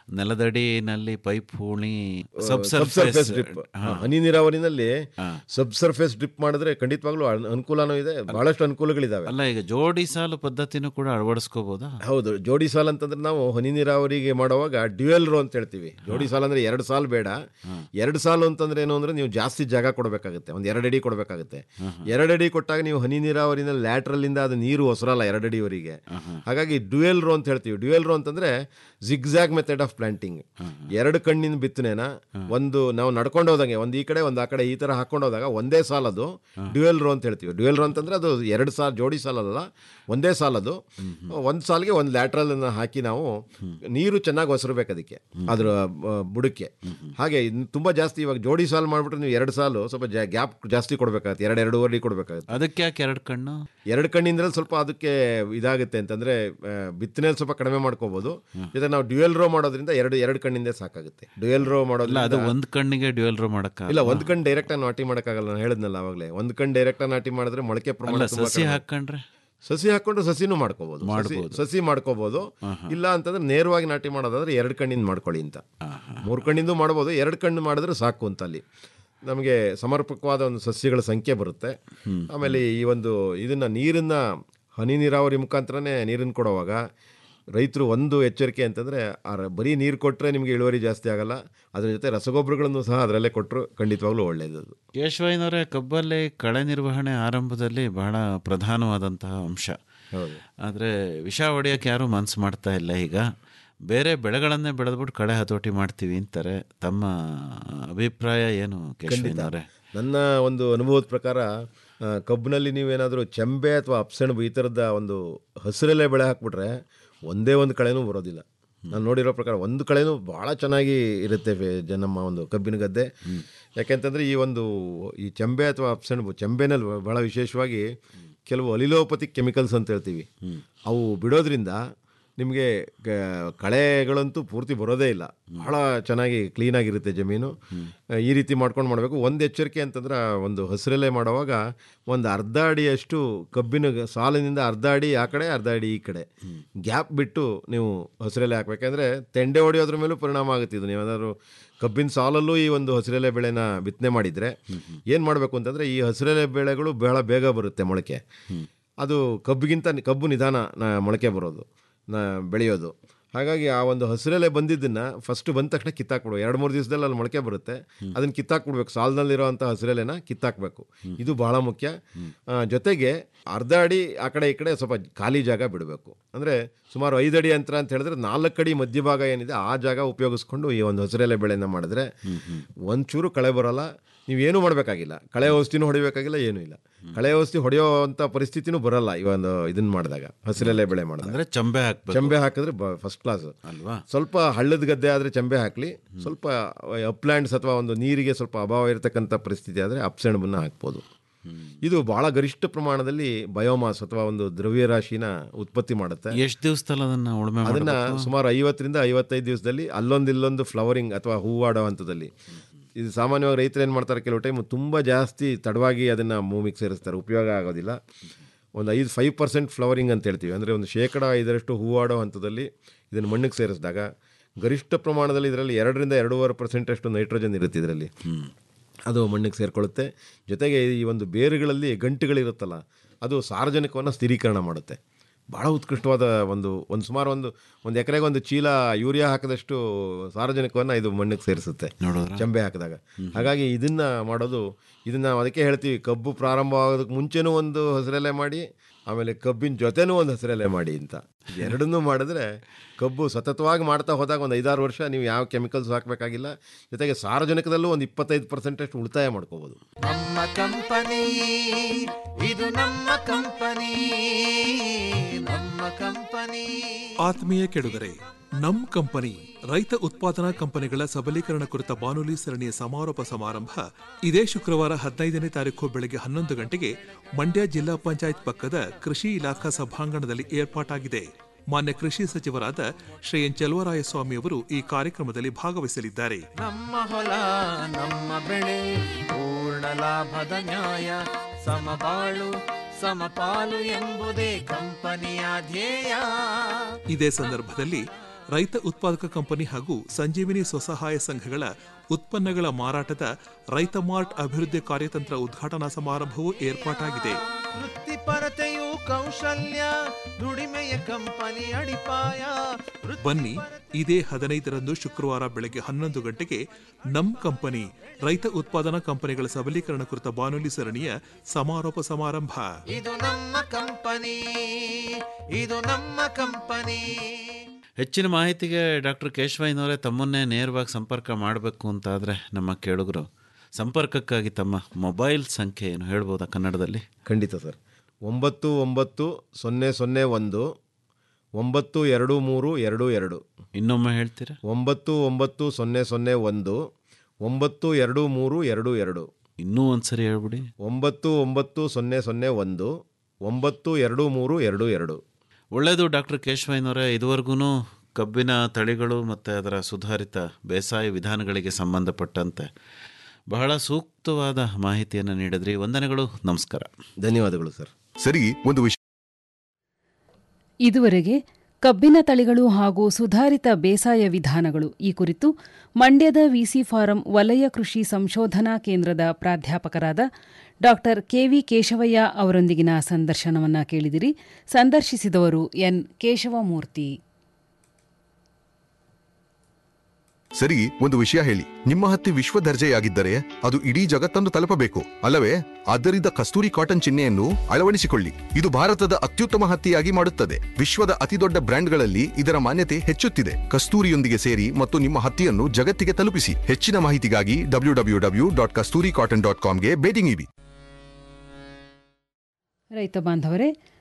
ನೆಲದಡಿನಲ್ಲಿ ಪೈಪ್ ಹೂಣಿ ಸಬ್ ಸಬ್ ಸರ್ಫೇಸ್ ಡ್ರಿಪ್ ಹನಿ ನೀರಾವರಿನಲ್ಲಿ ಸಬ್ ಸರ್ಫೇಸ್ ಡ್ರಿಪ್ ಮಾಡಿದ್ರೆ ಖಂಡಿತವಾಗ್ಲೂ ಅನ್- ಅನುಕೂಲನೂ ಇದೆ ಬಹಳಷ್ಟು ಅನುಕೂಲಗಳಿದಾವೆ ಅಲ್ಲ ಈಗ ಜೋಡಿ ಸಾಲು ಪದ್ಧತಿನೂ ಕೂಡ ಅಳವಡಿಸ್ಕೋಬೋದಾ ಹೌದು ಜೋಡಿ ಸಾಲ್ ಅಂತಂದ್ರೆ ನಾವು ಹನಿ ನೀರಾವರಿಗೆ ಮಾಡುವಾಗ ಡ್ಯುಯಲ್ ರೋ ಅಂತ ಹೇಳ್ತೀವಿ ಜೋಡಿ ಸಾಲ್ ಅಂದ್ರೆ ಎರಡು ಸಾಲ್ ಬೇಡ ಎರಡು ಸಾಲು ಅಂತಂದ್ರೆ ಏನು ಅಂದ್ರೆ ನೀವು ಜಾಸ್ತಿ ಜಾಗ ಕೊಡಬೇಕಾಗುತ್ತೆ ಒಂದು ಎರಡು ಅಡಿ ಕೊಡಬೇಕಾಗುತ್ತೆ ಎರಡು ಅಡಿ ಕೊಟ್ಟಾಗ ನೀವು ಹನಿ ನೀರಾವರಿನ ಲ್ಯಾಟ್ರಲ್ ಇಂದ ಅದು ನೀರು ಹೊಸರಲ್ಲ ಎರಡು ಅಡಿವರೆಗೆ ಹಾಗಾಗಿ ಡ್ಯುಯಲ್ ರೋ ಅಂತ ಹೇಳ್ತೀವಿ ಡ್ಯುಯಲ್ ರೋ ಅಂತಂದ್ರೆ ಜಿಗ್ಜಾಗ್ ಮೆಥಡ್ ಆಫ್ ಪ್ಲಾಂಟಿಂಗ್ ಎರಡು ಕಣ್ಣಿನ ಬಿತ್ತನೆನ ಒಂದು ನಾವು ನಡ್ಕೊಂಡು ಹೋದಂಗೆ ಒಂದು ಈ ಕಡೆ ಒಂದು ಆ ಕಡೆ ಈ ತರ ಹಾಕೊಂಡು ಹೋದಾಗ ಒಂದೇ ಸಾಲ್ ಅದು ಡ್ಯುಯಲ್ ರೋ ಅಂತ ಹೇಳ್ತೀವಿ ಡ್ಯುಯಲ್ ರೋ ಅಂತಂದ್ರೆ ಅದು ಎರಡು ಸಾಲ್ ಜೋಡಿ ಸಾಲ್ ಅಲ್ಲ ಒಂದೇ ಸಾಲ್ ಅದು ಒಂದು ಸಾಲ್ಗೆ ಒಂದು ಲ್ಯಾಟ್ರಲ್ ಅನ್ನ ಹಾಕಿ ನಾವು ನೀರು ಚೆನ್ನಾಗಿ ಹೊಸರ್ಬೇಕು ಅದಕ್ಕೆ ಅದ್ರ ಆ, ಬುಡಕ್ಕೆ ಹಾಗೆ ಇನ್ನು ತುಂಬಾ ಜಾಸ್ತಿ ಇವಾಗ ಜೋಡಿ ಸಾಲ್ ಮಾಡ್ಬಿಟ್ರೆ ನೀವು ಎರಡು ಸಾಲು ಸ್ವಲ್ಪ ಗ್ಯಾಪ್ ಜಾಸ್ತಿ ಕೊಡ್ಬೇಕಾಗತ್ತೆ ಎರಡು ಎರಡೂವರೆ ಕೊಡ್ಬೇಕಾಗತ್ತೆ ಅದಕ್ಕೆ ಯಾಕೆ ಎರಡು ಕಣ್ಣು ಎರಡು ಕಣ್ಣಿಂದ ಸ್ವಲ್ಪ ಅದಕ್ಕೆ ಇದಾಗುತ್ತೆ ಅಂತಂದ್ರೆ ಆ, ಬಿತ್ತನೆ ಸ್ವಲ್ಪ ಕಡಿಮೆ ಮಾಡ್ಕೋಬಹುದು ಜೊತೆ ನಾವು ಡ್ಯುಯಲ್ ರೋ ಮಾಡೋದ್ರಿಂದ ಎರಡು ಎರಡು ಕಣ್ಣಿಂದ ಸಾಕಾಗುತ್ತೆ ಡ್ಯುಯಲ್ ರೋ ಅಲ್ಲ ಮಾಡೋದ್ರಿಂದ ಅದು ಒಂದ್ ಕಣ್ಣಿಗೆ ಡ್ಯುಯಲ್ ರೋ ಮಾಡಕ್ಕ ಇಲ್ಲ ಒಂದ್ ಕಣ್ ಡೈರೆಕ್ಟ್ ಆಗಿ ನಾಟಿ ಮಾಡಕ್ಕಾಗಲ್ಲ ನಾನು ಹೇಳಿದ್ನಲ್ಲ ಅವಾಗಲೇ ಒಂದ್ ಕಣ್ ಡೈರೆಕ್ಟ್ ಆಗಿ ನಾಟಿ ಮಾಡಿದ್ರೆ ಮೊಳಕೆ ಪ್ರಮಾಣ ಅಲ್ಲ ತುಂಬಾ ಸಸಿ ಕಡಿಮೆ. ಹಾಕೊಂಡ್ರೆ ಸಸಿ ಹಾಕೊಂಡು ಸಸಿನೂ ಮಾಡ್ಕೋಬಹುದು ಮಾಡ್ಬೋದು. ಸಸಿ ಮಾಡ್ಕೋಬಹುದು ಇಲ್ಲ ಅಂತಂದ್ರೆ ನೇರವಾಗಿ ನಾಟಿ ಮಾಡೋದಾದ್ರೆ ಎರಡು ಕಣ್ಣಿಂದ ಮಾಡ್ಕೊಳ್ಳಿ ಅಂತ ಮೂರು ಕಣ್ಣಿಂದ ಮಾಡ್ಬೋದು ಎರಡು ಕಣ್ಣು ಮಾಡಿದ್ರೆ ಸಾಕು ಅಂತ ಅಲ್ಲಿ ನಮಗೆ ಸಮರ್ಪಕವಾದ ಒಂದು ಸಸ್ಯಗಳ ಸಂಖ್ಯೆ ಬರುತ್ತೆ ಆಮೇಲೆ ಈ ಒಂದು ಇದನ್ನ ನೀರನ್ನ ಹನಿ ನೀರಾವರಿ ಮುಖಾಂತರನೇ ನೀರನ್ನು ಕೊಡುವಾಗ ರೈತರು ಒಂದು ಎಚ್ಚರಿಕೆ ಅಂತಂದರೆ ಆ ರ- ಬರೀ ನೀರು ಕೊಟ್ಟರೆ ನಿಮಗೆ ಇಳುವರಿ ಜಾಸ್ತಿ ಆಗಲ್ಲ ಅದ್ರ ಜೊತೆ ರಸಗೊಬ್ಬರಗಳನ್ನು ಸಹ ಅದರಲ್ಲೇ ಕೊಟ್ಟರು ಖಂಡಿತವಾಗ್ಲೂ ಒಳ್ಳೆಯದು ಅದು. ಕೇಶವಯ್ಯನವರೇ ಕಬ್ಬಲ್ಲಿ ಕಳೆ ನಿರ್ವಹಣೆ ಆರಂಭದಲ್ಲಿ ಬಹಳ ಪ್ರಧಾನವಾದಂತಹ ಅಂಶ ಆದರೆ ವಿಷ ಹೊಡೆಯೋಕೆ ಯಾರೂ ಮನಸ್ಸು ಮಾಡ್ತಾ ಇಲ್ಲ ಈಗ ಬೇರೆ ಬೆಳೆಗಳನ್ನೇ ಬೆಳೆದ್ಬಿಟ್ಟು ಕಳೆ ಹತೋಟಿ ಮಾಡ್ತೀವಿ ಅಂತಾರೆ ತಮ್ಮ ಅಭಿಪ್ರಾಯ ಏನು ಕೇಶವಯ್ಯನವರೇ ನನ್ನ ಒಂದು ಅನುಭವದ ಪ್ರಕಾರ ಆ, ಕಬ್ಬಿನಲ್ಲಿ ನೀವೇನಾದರೂ ಚೆಂಬೆ ಅಥವಾ ಅಪ್ಸೆಣಬು ಈ ಥರದ ಒಂದು ಹಸಿರೆಲೆ ಬೆಳೆ ಹಾಕ್ಬಿಟ್ರೆ ಒಂದೇ ಒಂದು ಕಳೆನೂ ಬರೋದಿಲ್ಲ ನಾನು ನೋಡಿರೋ ಪ್ರಕಾರ ಒಂದು ಕಳೆನೂ ಭಾಳ ಚೆನ್ನಾಗಿ ಇರುತ್ತೆ ಫೆ- ಜ- ನಮ್ಮ ಒಂದು ಕಬ್ಬಿನ ಗದ್ದೆ ಯಾಕೆಂತಂದರೆ ಈ ಒಂದು ಈ ಚೆಂಬೆ ಅಥವಾ ಅಪ್ಸೆಣಬು ಚೆಂಬೆನಲ್ಲಿ ಭಾಳ ವಿಶೇಷವಾಗಿ ಕೆಲವು ಅಲಿಲೋಪತಿಕ್ ಕೆಮಿಕಲ್ಸ್ ಅಂತ ಹೇಳ್ತೀವಿ ಅವು ಬಿಡೋದ್ರಿಂದ ನಿಮಗೆ ಕಳೆಗಳಂತೂ ಪೂರ್ತಿ ಬರೋದೇ ಇಲ್ಲ ಬಹಳ ಚೆನ್ನಾಗಿ ಕ್ಲೀನಾಗಿರುತ್ತೆ ಜಮೀನು ಈ ರೀತಿ ಮಾಡ್ಕೊಂಡು ಮಾಡಬೇಕು ಒಂದು ಎಚ್ಚರಿಕೆ ಅಂತಂದ್ರೆ ಆ ಒಂದು ಹಸಿರೆಲೆ ಮಾಡುವಾಗ ಒಂದು ಅರ್ಧ ಅಡಿಯಷ್ಟು ಕಬ್ಬಿನ ಗ- ಸಾಲಿನಿಂದ ಅರ್ಧ ಅಡಿ ಆ ಕಡೆ ಅರ್ಧ ಅಡಿ ಈ ಕಡೆ ಗ್ಯಾಪ್ ಬಿಟ್ಟು ನೀವು ಹಸಿರೆಲೆ ಹಾಕ್ಬೇಕಂದ್ರೆ ತೆಂಡೆ ಹೊಡೆಯೋದ್ರ ಮೇಲೂ ಪರಿಣಾಮ ಆಗುತ್ತೆ ಇದು ನೀವೇನಾದ್ರು ಕಬ್ಬಿನ ಸಾಲಲ್ಲೂ ಈ ಒಂದು ಹಸಿರೆಲೆ ಬೆಳೆನ ಬಿತ್ತನೆ ಮಾಡಿದರೆ ಏನು ಮಾಡಬೇಕು ಅಂತಂದರೆ ಈ ಹಸಿರೆಲೆ ಬೆಳೆಗಳು ಬಹಳ ಬೇಗ ಬರುತ್ತೆ ಮೊಳಕೆ ಅದು ಕಬ್ಬಿಗಿಂತ ನಿ- ಕಬ್ಬು ನಿಧಾನ ನ- ಮೊಳಕೆ ಬರೋದು ನ ಬೆಳೆಯೋದು ಹಾಗಾಗಿ ಆ ಒಂದು ಹಸಿರೆಲೆ ಬಂದಿದ್ದನ್ನು ಫಸ್ಟ್ ಬಂದ ತಕ್ಷಣ ಕಿತ್ತಾಕ್ಬಿಡು ಎರಡು ಮೂರು ದಿವಸದಲ್ಲಿ ಅಲ್ಲಿ ಮೊಳಕೆ ಬರುತ್ತೆ ಅದನ್ನು ಕಿತ್ತಾಕ್ಬಿಡ್ಬೇಕು ಸಾಲದಲ್ಲಿರೋವಂಥ ಹಸಿರೆಲೆನ ಕಿತ್ತಾಕಬೇಕು ಇದು ಬಹಳ ಮುಖ್ಯ ಆ, ಜೊತೆಗೆ ಅರ್ಧ ಅಡಿ ಆ ಕಡೆ ಈ ಕಡೆ ಸ್ವಲ್ಪ ಖಾಲಿ ಜಾಗ ಬಿಡಬೇಕು ಅಂದರೆ ಸುಮಾರು ಐದು ಅಡಿ ಅಂತರ ಅಂತ ಹೇಳಿದ್ರೆ ನಾಲ್ಕು ಅಡಿ ಮಧ್ಯಭಾಗ ಏನಿದೆ ಆ ಜಾಗ ಉಪಯೋಗಿಸ್ಕೊಂಡು ಈ ಒಂದು ಹಸಿರೆಲೆ ಬೆಳೆನ ಮಾಡಿದ್ರೆ ಒಂಚೂರು ಕಳೆ ಬರೋಲ್ಲ ನೀವೇನು ಮಾಡಬೇಕಾಗಿಲ್ಲ ಕಳೆ ಔಷಧಿನೂ ಹೊಡಿಬೇಕಾಗಿಲ್ಲ ಏನೂ ಇಲ್ಲ ಕಳೆ ಔಷಧಿ ಹೊಡೆಯೋವಂಥ ಪರಿಸ್ಥಿತಿನೂ ಬರಲ್ಲ ಈ ಒಂದು ಇದನ್ನ ಮಾಡಿದಾಗ ಹಸಿರೆಲೆ ಬೆಳೆ ಮಾಡಿದಾಗ ಅಂದ್ರೆ ಚಂಬೆ ಹಾಕ್ಬೇಕು ಚಂಬೆ ಹಾಕಿದ್ರೆ ಫಸ್ಟ್ ಕ್ಲಾಸ್ ಅಲ್ವಾ ಸ್ವಲ್ಪ ಹಳ್ಳದ ಗದ್ದೆ ಆದರೆ ಚಂಬೆ ಹಾಕಲಿ ಸ್ವಲ್ಪ ಅಪ್ಲ್ಯಾಂಡ್ಸ್ ಅಥವಾ ಒಂದು ನೀರಿಗೆ ಸ್ವಲ್ಪ ಅಭಾವ ಇರತಕ್ಕಂಥ ಪರಿಸ್ಥಿತಿ ಆದರೆ ಅಪ್ಸೆಣಬನ್ನ ಹಾಕ್ಬೋದು ಇದು ಬಹಳ ಗರಿಷ್ಠ ಪ್ರಮಾಣದಲ್ಲಿ ಬಯೋಮಾಸ್ ಅಥವಾ ಒಂದು ದ್ರವ್ಯರಾಶಿನ ಉತ್ಪತ್ತಿ ಮಾಡುತ್ತೆ ಎಷ್ಟು ದಿವಸದಲ್ಲಿ ಅದನ್ನ ಉಳುಮೆ ಅದನ್ನ ಮಾಡಬೇಕು ಸುಮಾರು ಐವತ್ತರಿಂದ ಐವತ್ತೈದು ದಿವಸದಲ್ಲಿ ಅಲ್ಲೊಂದು ಇಲ್ಲೊಂದು ಫ್ಲವರಿಂಗ್ ಅಥವಾ ಹೂವಾಡೋ ಹಂತದಲ್ಲಿ ಇದು ಸಾಮಾನ್ಯವಾಗಿ ರೈತರು ಏನು ಮಾಡ್ತಾರೆ ಕೆಲವು ಟೈಮ್ ತುಂಬ ಜಾಸ್ತಿ ತಡವಾಗಿ ಅದನ್ನು ಭೂಮಿಗೆ ಸೇರಿಸ್ತಾರೆ ಉಪಯೋಗ ಆಗೋದಿಲ್ಲ ಒಂದು ಐದು ಫೈವ್ ಪರ್ಸೆಂಟ್ ಫ್ಲವರಿಂಗ್ ಅಂತ ಹೇಳ್ತೀವಿ ಅಂದರೆ ಒಂದು ಶೇಕಡ ಐದರಷ್ಟು ಹೂವಾಡೋ ಹಂತದಲ್ಲಿ ಇದನ್ನು ಮಣ್ಣಿಗೆ ಸೇರಿಸಿದಾಗ ಗರಿಷ್ಠ ಪ್ರಮಾಣದಲ್ಲಿ ಇದರಲ್ಲಿ ಎರಡರಿಂದ ಎರಡೂವರೆ ಪರ್ಸೆಂಟಷ್ಟು ನೈಟ್ರೋಜನ್ ಇರುತ್ತೆ ಇದರಲ್ಲಿ ಅದು ಮಣ್ಣಿಗೆ ಸೇರಿಕೊಳ್ಳುತ್ತೆ ಜೊತೆಗೆ ಈ ಒಂದು ಬೇರುಗಳಲ್ಲಿ ಗಂಟುಗಳಿರುತ್ತಲ್ಲ ಅದು ಸಾರ್ವಜನಿಕವನ್ನು ಸ್ಥಿರೀಕರಣ ಮಾಡುತ್ತೆ ಭಾಳ ಉತ್ಕೃಷ್ಟವಾದ ಒಂದು ಒಂದು ಸುಮಾರು ಒಂದು ಒಂದು ಎಕರೆಗೆ ಒಂದು ಚೀಲ ಯೂರಿಯಾ ಹಾಕಿದಷ್ಟು ಸಾರ್ವಜನಿಕವನ್ನು ಇದು ಮಣ್ಣಿಗೆ ಸೇರಿಸುತ್ತೆ ಚಂಬೆ ಹಾಕಿದಾಗ ಹಾಗಾಗಿ ಇದನ್ನ ಮಾಡೋದು ಇದನ್ನ ಅದಕ್ಕೆ ಹೇಳ್ತೀವಿ ಕಬ್ಬು ಪ್ರಾರಂಭ ಆಗೋದಕ್ಕೆ ಮುಂಚೆನೂ ಒಂದು ಹಸಿರೆಲೆ ಮಾಡಿ ಆಮೇಲೆ ಕಬ್ಬಿನ ಜೊತೆನೂ ಒಂದು ಹಸಿರೆಲೆ ಮಾಡಿ ಅಂತ ಎರಡನ್ನೂ ಮಾಡಿದ್ರೆ ಕಬ್ಬು ಸತತವಾಗಿ ಮಾಡ್ತಾ ಹೋದಾಗ ಒಂದು ಐದಾರು ವರ್ಷ ನೀವು ಯಾವ ಕೆಮಿಕಲ್ಸ್ ಹಾಕಬೇಕಾಗಿಲ್ಲ ಜೊತೆಗೆ ಸಾರ್ವಜನಿಕದಲ್ಲೂ ಒಂದು ಇಪ್ಪತ್ತೈದು ಪರ್ಸೆಂಟಷ್ಟು ಉಳಿತಾಯ ಮಾಡ್ಕೋಬೋದು ನಮ್ಮ ಕಂಪನಿ ಇದು ನಮ್ಮ ಕಂಪನಿ ನಮ್ಮ ಕಂಪನಿ ಆತ್ಮೀಯ ಕೆಡುಗರೆ ನಮ್ ಕಂಪನಿ ರೈತ ಉತ್ಪಾದನಾ ಕಂಪನಿಗಳ ಸಬಲೀಕರಣ ಕುರಿತ ಬಾನುಲಿ ಸರಣಿಯ ಸಮಾರೋಪ ಸಮಾರಂಭ ಇದೇ ಶುಕ್ರವಾರ ಹದಿನೈದನೇ ತಾರೀಕು ಬೆಳಗ್ಗೆ ಹನ್ನೊಂದು ಗಂಟೆಗೆ ಮಂಡ್ಯ ಜಿಲ್ಲಾ ಪಂಚಾಯತ್ ಪಕ್ಕದ ಕೃಷಿ ಇಲಾಖಾ ಸಭಾಂಗಣದಲ್ಲಿ ಏರ್ಪಾಟಾಗಿದೆ ಮಾನ್ಯ ಕೃಷಿ ಸಚಿವರಾದ ಶ್ರೀ ಎನ್ ಚಲುವರಾಯಸ್ವಾಮಿಯವರು ಈ ಕಾರ್ಯಕ್ರಮದಲ್ಲಿ ಭಾಗವಹಿಸಲಿದ್ದಾರೆ ನಮ್ಮ ಹೊಲ ನಮ್ಮ ಬೆಳೆ ಪೂರ್ಣ ಲಾಭದ ನ್ಯಾಯ ಸಮಬಾಳು ಸಮಪಾಲು ಎಂಬುದೇ ಕಂಪನಿಯ ಧ್ಯೇಯ ಇದೇ ಸಂದರ್ಭದಲ್ಲಿ ರೈತ ಉತ್ಪಾದಕ ಕಂಪನಿ ಹಾಗೂ ಸಂಜೀವಿನಿ ಸ್ವಸಹಾಯ ಸಂಘಗಳ ಉತ್ಪನ್ನಗಳ ಮಾರಾಟದ ರೈತ ಮಾರ್ಟ್ ಅಭಿವೃದ್ಧಿ ಕಾರ್ಯತಂತ್ರ ಉದ್ಘಾಟನಾ ಸಮಾರಂಭವು ಏರ್ಪಾಟಾಗಿದೆ ವೃತ್ತಿಪರತೆಯು ಕೌಶಲ್ಯ ದುಡಿಮೆಯ ಕಂಪನಿ ಅಡಿಪಾಯ ಬನ್ನಿ ಇದೇ ಹದಿನೈದರಂದು ಶುಕ್ರವಾರ ಬೆಳಗ್ಗೆ ಹನ್ನೊಂದು ಗಂಟೆಗೆ ನಮ್ ಕಂಪನಿ ರೈತ ಉತ್ಪಾದನಾ ಕಂಪನಿಗಳ ಸಬಲೀಕರಣ ಕುರಿತ ಬಾನುಲಿ ಸರಣಿಯ ಸಮಾರೋಪ ಸಮಾರಂಭ ಇದು ನಮ್ಮ ಕಂಪನಿ ಇದು ನಮ್ಮ ಕಂಪನಿ ಹೆಚ್ಚಿನ ಮಾಹಿತಿಗೆ ಡಾಕ್ಟರ್ ಕೇಶವಯ್ಯನವರೇ ತಮ್ಮನ್ನೇ ನೇರವಾಗಿ ಸಂಪರ್ಕ ಮಾಡಬೇಕು ಅಂತಾದರೆ ನಮ್ಮ ಕೇಳುಗರು ಸಂಪರ್ಕಕ್ಕಾಗಿ ತಮ್ಮ ಮೊಬೈಲ್ ಸಂಖ್ಯೆ ಏನು ಹೇಳ್ಬೋದಾ ಕನ್ನಡದಲ್ಲಿ ಖಂಡಿತ ಸರ್ ಒಂಬತ್ತು ಒಂಬತ್ತು ಸೊನ್ನೆ ಸೊನ್ನೆ ಒಂದು ಒಂಬತ್ತು ಎರಡು ಮೂರು ಎರಡು ಎರಡು ಇನ್ನೊಮ್ಮೆ ಹೇಳ್ತೀರಾ ಒಂಬತ್ತು ಒಂಬತ್ತು ಸೊನ್ನೆ ಸೊನ್ನೆ ಒಂದು ಒಂಬತ್ತು ಎರಡು ಮೂರು ಎರಡು ಎರಡು ಇನ್ನೂ ಒಂದ್ಸರಿ ಹೇಳ್ಬಿಡಿ ಒಂಬತ್ತು ಒಂಬತ್ತು ಸೊನ್ನೆ ಸೊನ್ನೆ ಒಂದು ಒಂಬತ್ತು ಎರಡು ಮೂರು ಎರಡು ಎರಡು ಒಳ್ಳೆಯದು ಡಾಕ್ಟರ್ ಕೇಶವಯ್ಯನವರೇ ಇದುವರೆಗೂ ಕಬ್ಬಿನ ತಳಿಗಳು ಮತ್ತು ಅದರ ಸುಧಾರಿತ ಬೇಸಾಯ ವಿಧಾನಗಳಿಗೆ ಸಂಬಂಧಪಟ್ಟಂತೆ ಬಹಳ ಸೂಕ್ತವಾದ ಮಾಹಿತಿಯನ್ನು ನೀಡಿದ್ರಿ ವಂದನೆಗಳು ನಮಸ್ಕಾರ ಧನ್ಯವಾದಗಳು ಸರ್ ಸರಿ ಒಂದು ವಿಷಯ ಇದುವರೆಗೆ ಕಬ್ಬಿನ ತಳಿಗಳು ಹಾಗೂ ಸುಧಾರಿತ ಬೇಸಾಯ ವಿಧಾನಗಳು ಈ ಕುರಿತು ಮಂಡ್ಯದ ವಿಸಿ ಫಾರಂ ವಲಯ ಕೃಷಿ ಸಂಶೋಧನಾ ಕೇಂದ್ರದ ಪ್ರಾಧ್ಯಾಪಕರಾದ ಡಾ ಕೆವಿ ಕೇಶವಯ್ಯ ಅವರೊಂದಿಗಿನ ಸಂದರ್ಶನವನ್ನ ಕೇಳಿದಿರಿ ಸಂದರ್ಶಿಸಿದವರು ಎನ್ ಕೇಶವಮೂರ್ತಿ ಸರಿ ಒಂದು ವಿಷಯ ಹೇಳಿ ನಿಮ್ಮ ಹತ್ತಿ ವಿಶ್ವ ದರ್ಜೆಯಾಗಿದ್ದರೆ ಅದು ಇಡೀ ಜಗತ್ತನ್ನು ತಲುಪಬೇಕು ಅಲ್ಲವೇ ಆದ್ದರಿಂದ ಕಸ್ತೂರಿ ಕಾಟನ್ ಚಿಹ್ನೆಯನ್ನು ಅಳವಡಿಸಿಕೊಳ್ಳಿ ಇದು ಭಾರತದ ಅತ್ಯುತ್ತಮ ಹತ್ತಿಯಾಗಿ ಮಾಡುತ್ತದೆ ವಿಶ್ವದ ಅತಿದೊಡ್ಡ ಬ್ರ್ಯಾಂಡ್ಗಳಲ್ಲಿ ಇದರ ಮಾನ್ಯತೆ ಹೆಚ್ಚುತ್ತಿದೆ ಕಸ್ತೂರಿಯೊಂದಿಗೆ ಸೇರಿ ಮತ್ತು ನಿಮ್ಮ ಹತ್ತಿಯನ್ನು ಜಗತ್ತಿಗೆ ತಲುಪಿಸಿ ಹೆಚ್ಚಿನ ಮಾಹಿತಿಗಾಗಿ W W W dot Kasturi cotton dot ಕಾಮ್ಗೆ ಭೇಟಿ ನೀಡಿ ರೈತ ಬಾಂಧವರೇ